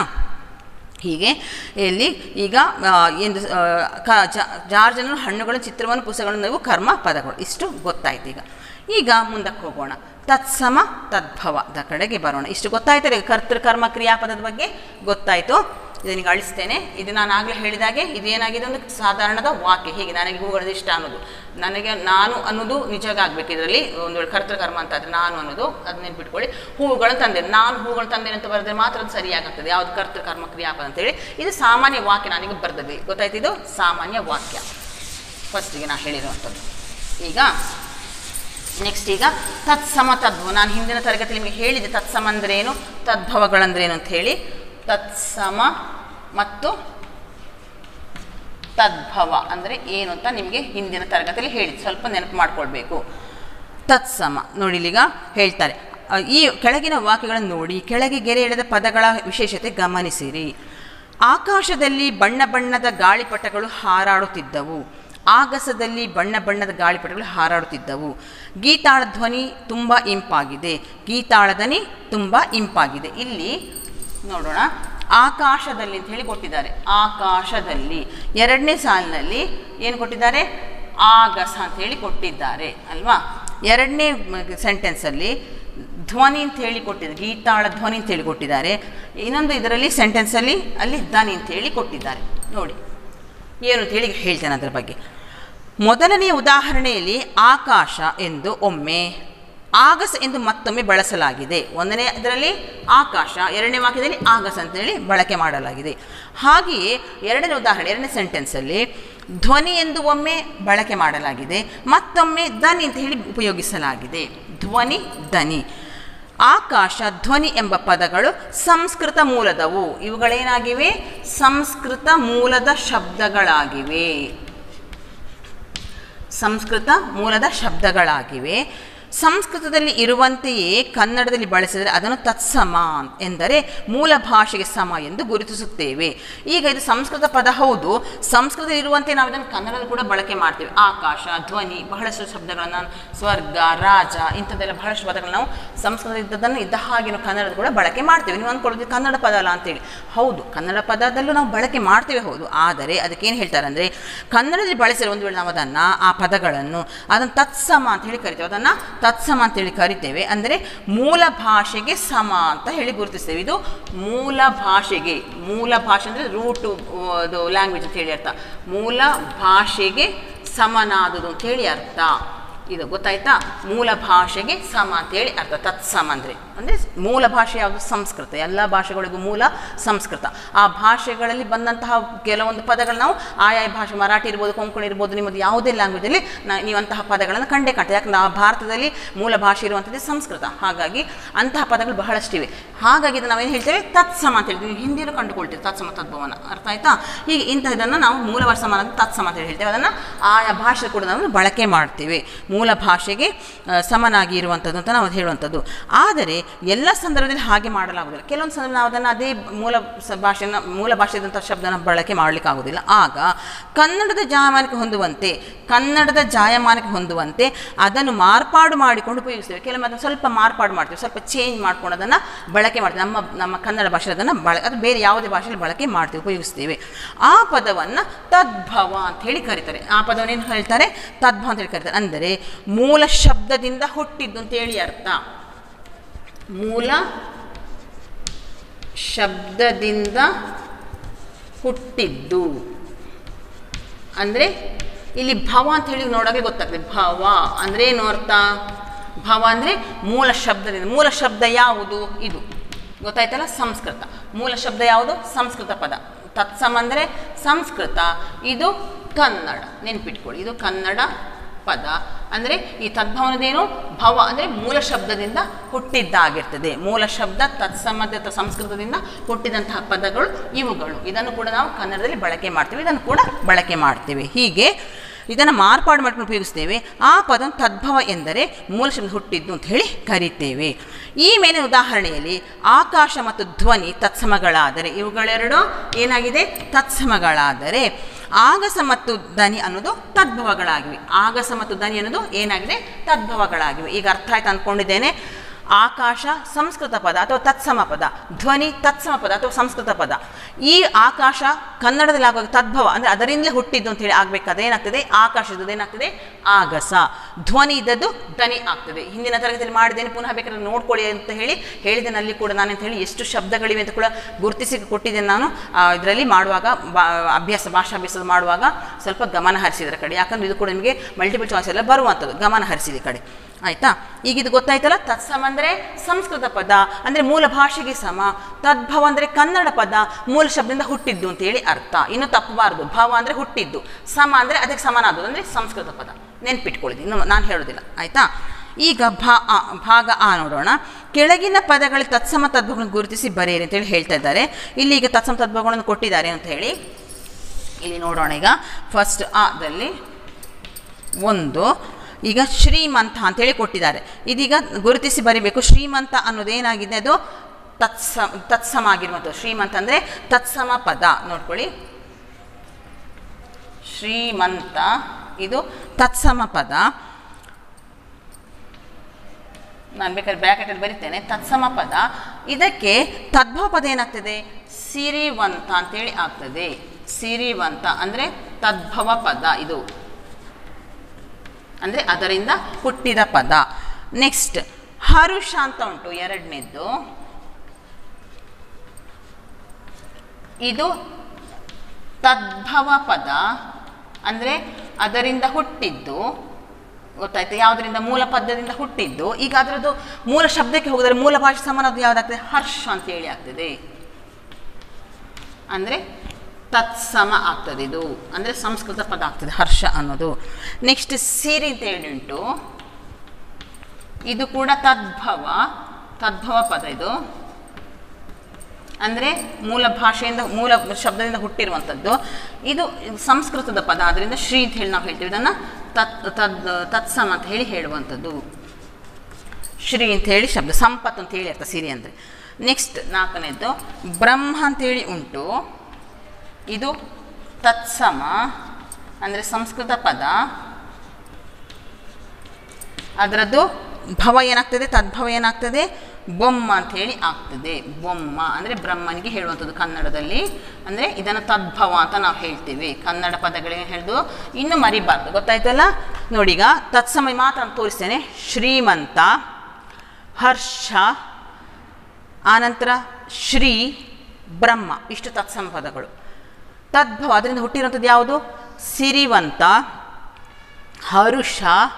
ಹೀಗೆ ಇಲ್ಲಿ ಈಗ ಆ, ಎಂದು ಆ, ಕ ಜ- ಜಾರ್ಜನ ಹಣ್ಣುಗಳು ಚಿತ್ರವನ್ನು ಪುಸ್ತಕಗಳನ್ನು ನೀವು ಕರ್ಮ ಪದಗಳು ಇಷ್ಟು ಗೊತ್ತಾಯ್ತು ಈಗ ಈಗ ಮುಂದಕ್ಕೆ ಹೋಗೋಣ ತತ್ಸಮ ತದ್ಭವದ ಕಡೆಗೆ ಬರೋಣ ಇಷ್ಟು ಗೊತ್ತಾಯ್ತದೆ ಕರ್ತೃ ಕರ್ಮ ಕ್ರಿಯಾಪದದ ಬಗ್ಗೆ ಗೊತ್ತಾಯಿತು ಇದನಿಗೆ ಅಳಿಸ್ತೇನೆ ಇದು ನಾನು ಆಗಲೇ ಹೇಳಿದಾಗೆ ಇದೇನಾಗಿದೆ ಒಂದು ಸಾಧಾರಣದ ವಾಕ್ಯ ಹೀಗೆ ನನಗೆ ಹೂಗಳದ್ದು ಇಷ್ಟ ಅನ್ನೋದು ನನಗೆ ನಾನು ಅನ್ನೋದು ನಿಜವಾಗಿ ಆಗ್ಬೇಕು ಇದರಲ್ಲಿ ಒಂದು ವೇಳೆ ಕರ್ತೃ ಕರ್ಮ ಅಂತ ಆದರೆ ನಾನು ಅನ್ನೋದು ಅದು ನೆನ್ಪಿಟ್ಕೊಳ್ಳಿ ಹೂವುಗಳನ್ನು ತಂದೆ ನಾನು ಹೂಗಳು ತಂದೆ ಅಂತ ಬರೆದ್ರೆ ಮಾತ್ರ ಅದು ಸರಿಯಾಗುತ್ತದೆ ಯಾವುದು ಕರ್ತೃ ಕರ್ಮ ಕ್ರಿಯಾಪದ ಅಂತೇಳಿ ಇದು ಸಾಮಾನ್ಯ ವಾಕ್ಯ ನನಗೆ ಬರ್ದದೆ ಗೊತ್ತಾಯ್ತು ಇದು ಸಾಮಾನ್ಯ ವಾಕ್ಯ ಫಸ್ಟಿಗೆ ನಾನು ಹೇಳಿರುವಂಥದ್ದು ಈಗ ನೆಕ್ಸ್ಟ್ ಈಗ ತತ್ಸಮ ತದ್ಭವ ನಾನು ಹಿಂದಿನ ತರಗತಿ ನಿಮಗೆ ಹೇಳಿದೆ ತತ್ಸಮ ಅಂದ್ರೆ ಏನು ತದ್ಭವಗಳಂದ್ರೆ ಏನು ಅಂತ ಹೇಳಿ ತತ್ಸಮ ಮತ್ತು ತದ್ಭವ ಅಂದರೆ ಏನು ಅಂತ ನಿಮಗೆ ಹಿಂದಿನ ತರಗತಿಯಲ್ಲಿ ಹೇಳಿ ಸ್ವಲ್ಪ ನೆನಪು ಮಾಡ್ಕೊಳ್ಬೇಕು ತತ್ಸಮ ನೋಡಿ ಇಲ್ಲಿಗ ಹೇಳ್ತಾರೆ ಆ, ಈ ಕೆಳಗಿನ ವಾಕ್ಯಗಳನ್ನು ನೋಡಿ ಕೆಳಗೆ ಗೆರೆ ಎಳೆದ ಪದಗಳ ವಿಶೇಷತೆ ಗಮನಿಸಿರಿ ಆಕಾಶದಲ್ಲಿ ಬಣ್ಣ ಬಣ್ಣದ ಗಾಳಿಪಟಗಳು ಹಾರಾಡುತ್ತಿದ್ದವು ಆಗಸದಲ್ಲಿ ಬಣ್ಣ ಬಣ್ಣದ ಗಾಳಿಪಟಗಳು ಹಾರಾಡುತ್ತಿದ್ದವು ಗೀತಾಳ ಧ್ವನಿ ತುಂಬ ಇಂಪಾಗಿದೆ ಗೀತಾಳ ಧ್ವನಿ ತುಂಬ ಇಂಪಾಗಿದೆ ಇಲ್ಲಿ ನೋಡೋಣ ಆಕಾಶದಲ್ಲಿ ಅಂತ ಹೇಳಿ ಕೊಟ್ಟಿದ್ದಾರೆ ಆಕಾಶದಲ್ಲಿ ಎರಡನೇ ಸಾಲಿನಲ್ಲಿ ಏನು ಕೊಟ್ಟಿದ್ದಾರೆ ಆಗಸ ಅಂತ ಹೇಳಿ ಕೊಟ್ಟಿದ್ದಾರೆ ಅಲ್ವಾ ಎರಡನೇ ಸೆಂಟೆನ್ಸಲ್ಲಿ ಧ್ವನಿ ಅಂತ ಹೇಳಿ ಕೊಟ್ಟಿದ್ದಾರೆ ಗೀತಾಳ ಧ್ವನಿ ಅಂತ ಹೇಳಿ ಕೊಟ್ಟಿದ್ದಾರೆ ಇನ್ನೊಂದು ಇದರಲ್ಲಿ ಸೆಂಟೆನ್ಸಲ್ಲಿ ಅಲ್ಲಿ ದನಿ ಅಂತ ಹೇಳಿ ಕೊಟ್ಟಿದ್ದಾರೆ ನೋಡಿ ಏನು ಅಂತ ಹೇಳಿ ಹೇಳ್ತೇನೆ ಅದರ ಬಗ್ಗೆ ಮೊದಲನೆಯ ಉದಾಹರಣೆಯಲ್ಲಿ ಆಕಾಶ ಎಂದು ಒಮ್ಮೆ ಆಗಸ ಎಂದು ಮತ್ತೊಮ್ಮೆ ಬಳಸಲಾಗಿದೆ ಒಂದನೇ ಇದರಲ್ಲಿ ಆಕಾಶ ಎರಡನೇ ವಾಕ್ಯದಲ್ಲಿ ಆಗಸ ಅಂತೇಳಿ ಬಳಕೆ ಮಾಡಲಾಗಿದೆ ಹಾಗೆಯೇ ಎರಡನೇ ಉದಾಹರಣೆ ಎರಡನೇ ಸೆಂಟೆನ್ಸಲ್ಲಿ ಧ್ವನಿ ಎಂದು ಒಮ್ಮೆ ಬಳಕೆ ಮಾಡಲಾಗಿದೆ ಮತ್ತೊಮ್ಮೆ ದನಿ ಅಂತ ಹೇಳಿ ಉಪಯೋಗಿಸಲಾಗಿದೆ ಧ್ವನಿ ದನಿ ಆಕಾಶ ಧ್ವನಿ ಎಂಬ ಪದಗಳು ಸಂಸ್ಕೃತ ಮೂಲದವು ಇವುಗಳೇನಾಗಿವೆ ಸಂಸ್ಕೃತ ಮೂಲದ ಶಬ್ದಗಳಾಗಿವೆ ಸಂಸ್ಕೃತ ಮೂಲದ ಶಬ್ದಗಳಾಗಿವೆ ಸಂಸ್ಕೃತದಲ್ಲಿ ಇರುವಂತೆಯೇ ಕನ್ನಡದಲ್ಲಿ ಬಳಸಿದರೆ ಅದನ್ನು ತತ್ಸಮ ಎಂದರೆ ಮೂಲ ಭಾಷೆಗೆ ಸಮ ಎಂದು ಗುರುತಿಸುತ್ತೇವೆ ಈಗ ಇದು ಸಂಸ್ಕೃತ ಪದ ಹೌದು ಸಂಸ್ಕೃತ ಇರುವಂತೆ ನಾವು ಇದನ್ನು ಕನ್ನಡದಲ್ಲಿ ಕೂಡ ಬಳಕೆ ಮಾಡ್ತೇವೆ ಆಕಾಶ ಧ್ವನಿ ಬಹಳಷ್ಟು ಶಬ್ದಗಳನ್ನು ಸ್ವರ್ಗ ರಾಜ ಇಂಥದ್ದೆಲ್ಲ ಬಹಳಷ್ಟು ಪದಗಳನ್ನು ನಾವು ಸಂಸ್ಕೃತ ಇದ್ದದನ್ನು ಇದ್ದ ಹಾಗೆ ನಾವು ಕನ್ನಡದ ಕೂಡ ಬಳಕೆ ಮಾಡ್ತೇವೆ ನೀವು ಅಂದ್ಕೊಳ್ಳೋದು ಕನ್ನಡ ಪದ ಅಲ್ಲ ಅಂತೇಳಿ ಹೌದು ಕನ್ನಡ ಪದದಲ್ಲೂ ನಾವು ಬಳಕೆ ಮಾಡ್ತೇವೆ ಹೌದು ಆದರೆ ಅದಕ್ಕೇನು ಹೇಳ್ತಾರೆ ಅಂದರೆ ಕನ್ನಡದಲ್ಲಿ ಬಳಸಿರೋ ಒಂದು ವೇಳೆ ನಾವು ಅದನ್ನು ಆ ಪದಗಳನ್ನು ಅದನ್ನು ತತ್ಸಮ ಅಂತ ಹೇಳಿ ಕರಿತೇವೆ ಅದನ್ನು ತತ್ಸಮ ಅಂತೇಳಿ ಕರಿತೇವೆ ಅಂದರೆ ಮೂಲ ಭಾಷೆಗೆ ಸಮ ಅಂತ ಹೇಳಿ ಗುರುತಿಸ್ತೇವೆ ಇದು ಮೂಲ ಭಾಷೆಗೆ ಮೂಲ ಭಾಷೆ ಅಂದರೆ ರೂಟು ಅದು ಲ್ಯಾಂಗ್ವೇಜ್ ಅಂತ ಹೇಳಿ ಅರ್ಥ ಮೂಲ ಭಾಷೆಗೆ ಸಮನಾದುದು ಅಂತ ಹೇಳಿ ಅರ್ಥ ಇದು ಗೊತ್ತಾಯ್ತಾ ಮೂಲ ಭಾಷೆಗೆ ಸಮ ಅಂತೇಳಿ ಅರ್ಥ ತತ್ಸಮ ಅಂದರೆ ಅಂದರೆ ಮೂಲ ಭಾಷೆ ಯಾವುದು ಸಂಸ್ಕೃತ ಎಲ್ಲ ಭಾಷೆಗಳಿಗೂ ಮೂಲ ಸಂಸ್ಕೃತ ಆ ಭಾಷೆಗಳಲ್ಲಿ ಬಂದಂತಹ ಕೆಲವೊಂದು ಪದಗಳು ನಾವು ಆಯಾ ಭಾಷೆ ಮರಾಠಿ ಇರ್ಬೋದು ಕೊಂಕಣಿ ಇರ್ಬೋದು ನಿಮ್ಮದು ಯಾವುದೇ ಲ್ಯಾಂಗ್ವೇಜಲ್ಲಿ ನಾ ನೀವು ಅಂತಹ ಪದಗಳನ್ನು ಕಂಡೇ ಕಾಣ್ತೇವೆ ಯಾಕಂದ್ರೆ ಆ ಭಾರತದಲ್ಲಿ ಮೂಲ ಭಾಷೆ ಇರುವಂಥದ್ದು ಸಂಸ್ಕೃತ ಹಾಗಾಗಿ ಅಂತಹ ಪದಗಳು ಬಹಳಷ್ಟಿವೆ ಹಾಗಾಗಿ ಇದು ನಾವೇನು ಹೇಳ್ತೇವೆ ತತ್ಸಮ ಅಂತ ಹೇಳ್ತೀವಿ ನೀವು ಹಿಂದಿಯಲ್ಲೂ ಕಂಡುಕೊಳ್ತೀವಿ ತತ್ಸಮ ತದ್ಭವನ ಅರ್ಥ ಆಯ್ತಾ ಹೀಗೆ ಇಂಥದ್ದನ್ನು ನಾವು ಮೂಲ ಭಾಷೆ ಸಮಾನ ಅಂತ ತತ್ಸಮ ಅಂತ ಹೇಳಿ ಹೇಳ್ತೇವೆ ಅದನ್ನು ಆಯಾ ಭಾಷೆ ಕೂಡ ನಾವು ಬಳಕೆ ಮಾಡ್ತೇವೆ ಮೂಲ ಭಾಷೆಗೆ ಆ, ಸಮನಾಗಿ ಇರುವಂಥದ್ದು ಅಂತ ನಾವು ಹೇಳುವಂಥದ್ದು ಆದರೆ ಎಲ್ಲ ಸಂದರ್ಭದಲ್ಲಿ ಹಾಗೆ ಮಾಡಲಾಗುವುದಿಲ್ಲ ಕೆಲವೊಂದು ಸಂದರ್ಭ ನಾವು ಅದನ್ನು ಅದೇ ಮೂಲ ಸ ಭಾಷೆನ ಮೂಲ ಭಾಷೆದಂಥ ಶಬ್ದನ ಬಳಕೆ ಮಾಡಲಿಕ್ಕೆ ಆಗೋದಿಲ್ಲ ಆಗ ಕನ್ನಡದ ಜಾಯಮಾನಕ್ಕೆ ಹೊಂದುವಂತೆ ಕನ್ನಡದ ಜಾಯಮಾನಕ್ಕೆ ಹೊಂದುವಂತೆ ಅದನ್ನು ಮಾರ್ಪಾಡು ಮಾಡಿಕೊಂಡು ಉಪಯೋಗಿಸ್ತೇವೆ ಕೆಲವೊಮ್ಮೆ ಅದನ್ನು ಸ್ವಲ್ಪ ಮಾರ್ಪಾಡು ಮಾಡ್ತೇವೆ ಸ್ವಲ್ಪ ಚೇಂಜ್ ಮಾಡ್ಕೊಂಡು ಅದನ್ನು ಬಳಕೆ ಮಾಡ್ತೇವೆ ನಮ್ಮ ನಮ್ಮ ಕನ್ನಡ ಭಾಷೆ ಅದನ್ನು ಬಳ ಅದು ಬೇರೆ ಯಾವುದೇ ಭಾಷೆಯಲ್ಲಿ ಬಳಕೆ ಮಾಡ್ತೇವೆ ಉಪಯೋಗಿಸ್ತೇವೆ ಆ ಪದವನ್ನು ತದ್ಭವ ಅಂತ ಹೇಳಿ ಕರೀತಾರೆ ಆ ಪದವನ್ನು ಏನು ಹೇಳ್ತಾರೆ ತದ್ಭವ ಅಂತ ಹೇಳಿ ಕರೀತಾರೆ ಅಂದರೆ ಮೂಲ ಶಬ್ದದಿಂದ ಹುಟ್ಟಿದ್ದು ಅಂತೇಳಿ ಅರ್ಥ ಮೂಲ ಶಬ್ದದಿಂದ ಹುಟ್ಟಿದ್ದು ಅಂದರೆ ಇಲ್ಲಿ ಭವ ಅಂತ ಹೇಳಿ ನೋಡೋಕೆ ಗೊತ್ತಾಗ್ತದೆ ಭವ ಅಂದರೆ ಏನು ಅರ್ಥ ಭವ ಅಂದರೆ ಮೂಲ ಶಬ್ದದಿಂದ ಮೂಲ ಶಬ್ದ ಯಾವುದು ಇದು ಗೊತ್ತಾಯ್ತಲ್ಲ ಸಂಸ್ಕೃತ ಮೂಲ ಶಬ್ದ ಯಾವುದು ಸಂಸ್ಕೃತ ಪದ ತತ್ಸಮ ಅಂದರೆ ಸಂಸ್ಕೃತ ಇದು ಕನ್ನಡ ನೆನ್ಪಿಟ್ಕೊಳ್ಳಿ ಇದು ಕನ್ನಡ ಪದ ಅಂದರೆ ಈ ತದ್ಭವನದೇನು ಭವ ಅಂದರೆ ಮೂಲ ಶಬ್ದದಿಂದ ಹುಟ್ಟಿದ್ದಾಗಿರ್ತದೆ ಮೂಲ ಶಬ್ದ ತತ್ಸಮದ ಅಥವಾ ಸಂಸ್ಕೃತದಿಂದ ಹುಟ್ಟಿದಂತಹ ಪದಗಳು ಇವುಗಳು ಇದನ್ನು ಕೂಡ ನಾವು ಕನ್ನಡದಲ್ಲಿ ಬಳಕೆ ಮಾಡ್ತೀವಿ ಇದನ್ನು ಕೂಡ ಬಳಕೆ ಮಾಡ್ತೇವೆ ಹೀಗೆ ಇದನ್ನು ಮಾರ್ಪಾಡು ಮಾಡ್ಕೊಂಡು ಉಪಯೋಗಿಸ್ತೇವೆ ಆ ಪದ ತದ್ಭವ ಎಂದರೆ ಮೂಲ ಶಬ್ದ ಹುಟ್ಟಿದ್ದು ಅಂತ ಹೇಳಿ ಕರಿತೇವೆ ಈ ಮೇಲಿನ ಉದಾಹರಣೆಯಲ್ಲಿ ಆಕಾಶ ಮತ್ತು ಧ್ವನಿ ತತ್ಸಮಗಳಾದರೆ ಇವುಗಳೆರಡು ಏನಾಗಿದೆ ತತ್ಸಮಗಳಾದರೆ ಆಗಸ ಮತ್ತು ದನಿ ಅನ್ನೋದು ತದ್ಭವಗಳಾಗಿವೆ ಆಗಸ ಮತ್ತು ದನಿ ಅನ್ನೋದು ಏನಾಗಿದೆ ತದ್ಭವಗಳಾಗಿವೆ ಈಗ ಅರ್ಥ ಆಯ್ತು ಅಂದ್ಕೊಂಡಿದ್ದೇನೆ ಆಕಾಶ ಸಂಸ್ಕೃತ ಪದ ಅಥವಾ ತತ್ಸಮ ಪದ ಧ್ವನಿ ತತ್ಸಮ ಪದ ಅಥವಾ ಸಂಸ್ಕೃತ ಪದ ಈ ಆಕಾಶ ಕನ್ನಡದಲ್ಲಿ ಆಗುವಾಗ ತದ್ಭವ ಅಂದರೆ ಅದರಿಂದಲೇ ಹುಟ್ಟಿದ್ದು ಅಂತ ಹೇಳಿ ಆಗಬೇಕಾದ್ರೆ ಏನಾಗ್ತದೆ ಆಕಾಶದ್ದು ಏನಾಗ್ತದೆ ಆಗಸ ಧ್ವನಿ ಇದ್ದದ್ದು ದನಿ ಆಗ್ತದೆ ಹಿಂದಿನ ತರಗತಿಯಲ್ಲಿ ಮಾಡಿದ್ದೇನೆ ಪುನಃ ಬೇಕಾದ್ರೆ ನೋಡ್ಕೊಳ್ಳಿ ಅಂತ ಹೇಳಿ ಹೇಳಿದ್ದೇನೆ ಅಲ್ಲಿ ಕೂಡ ನಾನು ಅಂತ ಹೇಳಿ ಎಷ್ಟು ಶಬ್ದಗಳಿವೆ ಅಂತ ಕೂಡ ಗುರುತಿಸಿ ಕೊಟ್ಟಿದ್ದೇನೆ ನಾನು ಇದರಲ್ಲಿ ಮಾಡುವಾಗ ಬಾ ಅಭ್ಯಾಸ ಭಾಷಾಭ್ಯಾಸ ಮಾಡುವಾಗ ಸ್ವಲ್ಪ ಗಮನ ಹರಿಸಿದ್ರ ಕಡೆ ಯಾಕಂದ್ರೆ ಇದು ಕೂಡ ನಿಮಗೆ ಮಲ್ಟಿಪಲ್ ಚಾಯ್ಸ್ ಎಲ್ಲ ಬರುವಂಥದ್ದು ಗಮನ ಹರಿಸಿದ ಕಡೆ ಆಯಿತಾ ಈಗ ಇದು ಗೊತ್ತಾಯ್ತಲ್ಲ ತತ್ಸಮ ಅಂದರೆ ಸಂಸ್ಕೃತ ಪದ ಅಂದರೆ ಮೂಲ ಭಾಷೆಗೆ ಸಮ ತದ್ಭವ ಅಂದರೆ ಕನ್ನಡ ಪದ ಮೂಲ ಶಬ್ದದಿಂದ ಹುಟ್ಟಿದ್ದು ಅಂತೇಳಿ ಅರ್ಥ ಇನ್ನು ತಪ್ಪಬಾರದು ಭಾವ ಅಂದರೆ ಹುಟ್ಟಿದ್ದು ಸಮ ಅಂದರೆ ಅದಕ್ಕೆ ಸಮನಾದದ್ದು ಅಂದರೆ ಸಂಸ್ಕೃತ ಪದ ನೆನ್ಪಿಟ್ಕೊಳ್ಳಿ ಇನ್ನು ನಾನು ಹೇಳೋದಿಲ್ಲ ಆಯಿತಾ ಈಗ ಭಾ ಆ, ಭಾಗ ಆ ನೋಡೋಣ ಕೆಳಗಿನ ಪದಗಳ ತತ್ಸಮ ತದ್ಭವಗಳನ್ನು ಗುರುತಿಸಿ ಬರೆಯಿರಿ ಅಂತೇಳಿ ಹೇಳ್ತಾ ಇದ್ದಾರೆ ಇಲ್ಲಿ ಈಗ ತತ್ಸಮ ತದ್ಭವಗಳನ್ನು ಕೊಟ್ಟಿದ್ದಾರೆ ಅಂತ ಹೇಳಿ ಇಲ್ಲಿ ನೋಡೋಣ ಈಗ ಫಸ್ಟ್ ಆದಲ್ಲಿ ಒಂದು ಈಗ ಶ್ರೀಮಂತ ಅಂತೇಳಿ ಕೊಟ್ಟಿದ್ದಾರೆ ಇದೀಗ ಗುರುತಿಸಿ ಬರಿಬೇಕು ಶ್ರೀಮಂತ ಅನ್ನೋದೇನಾಗಿದೆ ಅದು ತತ್ಸ ತತ್ಸಮ ಆಗಿರುವಂಥದ್ದು ಶ್ರೀಮಂತ ಅಂದರೆ ತತ್ಸಮ ಪದ ನೋಡ್ಕೊಳ್ಳಿ ಶ್ರೀಮಂತ ಇದು ತತ್ಸಮ ಪದ ನಾನು ಬೇಕಾದ್ರೆ ಬ್ರ್ಯಾಕೆಟಲ್ಲಿ ಬರಿತೇನೆ ತತ್ಸಮ ಪದ ಇದಕ್ಕೆ ತದ್ಭವ ಪದ ಏನಾಗ್ತದೆ ಸಿರಿವಂತ ಅಂತೇಳಿ ಆಗ್ತದೆ ಸಿರಿವಂತ ಅಂದರೆ ತದ್ಭವ ಪದ ಇದು ಅಂದರೆ ಅದರಿಂದ ಹುಟ್ಟಿದ ಪದ ನೆಕ್ಸ್ಟ್ ಹರುಷ ಅಂತ ಉಂಟು ಎರಡನೇದ್ದು ಇದು ತದ್ಭವ ಪದ ಅಂದರೆ ಅದರಿಂದ ಹುಟ್ಟಿದ್ದು ಗೊತ್ತಾಯ್ತು ಯಾವುದರಿಂದ ಮೂಲ ಪದ್ಯದಿಂದ ಹುಟ್ಟಿದ್ದು ಈಗ ಅದರದ್ದು ಮೂಲ ಶಬ್ದಕ್ಕೆ ಹೋಗಿದ್ರೆ ಮೂಲ ಭಾಷೆ ಸಮಾನ ಅದು ಯಾವುದಾಗ್ತದೆ ಹರ್ಷ ಅಂತೇಳಿ ಆಗ್ತದೆ ಅಂದರೆ ತತ್ಸಮ ಆಗ್ತದೆ ಇದು ಅಂದರೆ ಸಂಸ್ಕೃತ ಪದ ಆಗ್ತದೆ ಹರ್ಷ ಅನ್ನೋದು ನೆಕ್ಸ್ಟ್ ಸಿರಿ ಅಂತ ಹೇಳಿ ಉಂಟು ಇದು ಕೂಡ ತದ್ಭವ ತದ್ಭವ ಪದ ಇದು ಅಂದರೆ ಮೂಲ ಭಾಷೆಯಿಂದ ಮೂಲ ಶಬ್ದದಿಂದ ಹುಟ್ಟಿರುವಂಥದ್ದು ಇದು ಸಂಸ್ಕೃತದ ಪದ ಆದ್ದರಿಂದ ಶ್ರೀ ಅಂತ ಹೇಳಿ ನಾವು ಹೇಳ್ತೀವಿ ಇದನ್ನು ತತ್ ತದ್ ತತ್ಸಮ ಅಂತ ಹೇಳಿ ಹೇಳುವಂಥದ್ದು ಶ್ರೀ ಅಂತ ಹೇಳಿ ಶಬ್ದ ಸಂಪತ್ತು ಅಂತ ಹೇಳಿ ಅರ್ಥ ಸಿರಿ ಅಂದರೆ ನೆಕ್ಸ್ಟ್ ನಾಲ್ಕನೇದ್ದು ಬ್ರಹ್ಮ ಅಂತೇಳಿ ಉಂಟು ಇದು ತತ್ಸಮ ಅಂದರೆ ಸಂಸ್ಕೃತ ಪದ ಅದರದ್ದು ಭವ ಏನಾಗ್ತದೆ ತದ್ಭವ ಏನಾಗ್ತದೆ ಬೊಮ್ಮ ಅಂತ ಹೇಳಿ ಆಗ್ತದೆ ಬೊಮ್ಮ ಅಂದರೆ ಬ್ರಹ್ಮನಿಗೆ ಹೇಳುವಂಥದ್ದು ಕನ್ನಡದಲ್ಲಿ ಅಂದರೆ ಇದನ್ನು ತದ್ಭವ ಅಂತ ನಾವು ಹೇಳ್ತೀವಿ ಕನ್ನಡ ಪದಗಳೇನು ಹೇಳ್ದು ಇನ್ನು ಮರಿಬಾರ್ದು ಗೊತ್ತಾಯ್ತಲ್ಲ ನೋಡಿ ಈಗ ತತ್ಸಮಯ ಮಾತ್ರ ನಾನು ತೋರಿಸ್ತೇನೆ ಶ್ರೀಮಂತ ಹರ್ಷ ಆನಂತರ ಶ್ರೀ ಬ್ರಹ್ಮ ಇಷ್ಟು ತತ್ಸಮ ಪದಗಳು ತದ್ಭವ ಅದರಿಂದ ಹುಟ್ಟಿರುವಂಥದ್ದು ಯಾವುದು ಸಿರಿವಂತ ಹರುಷ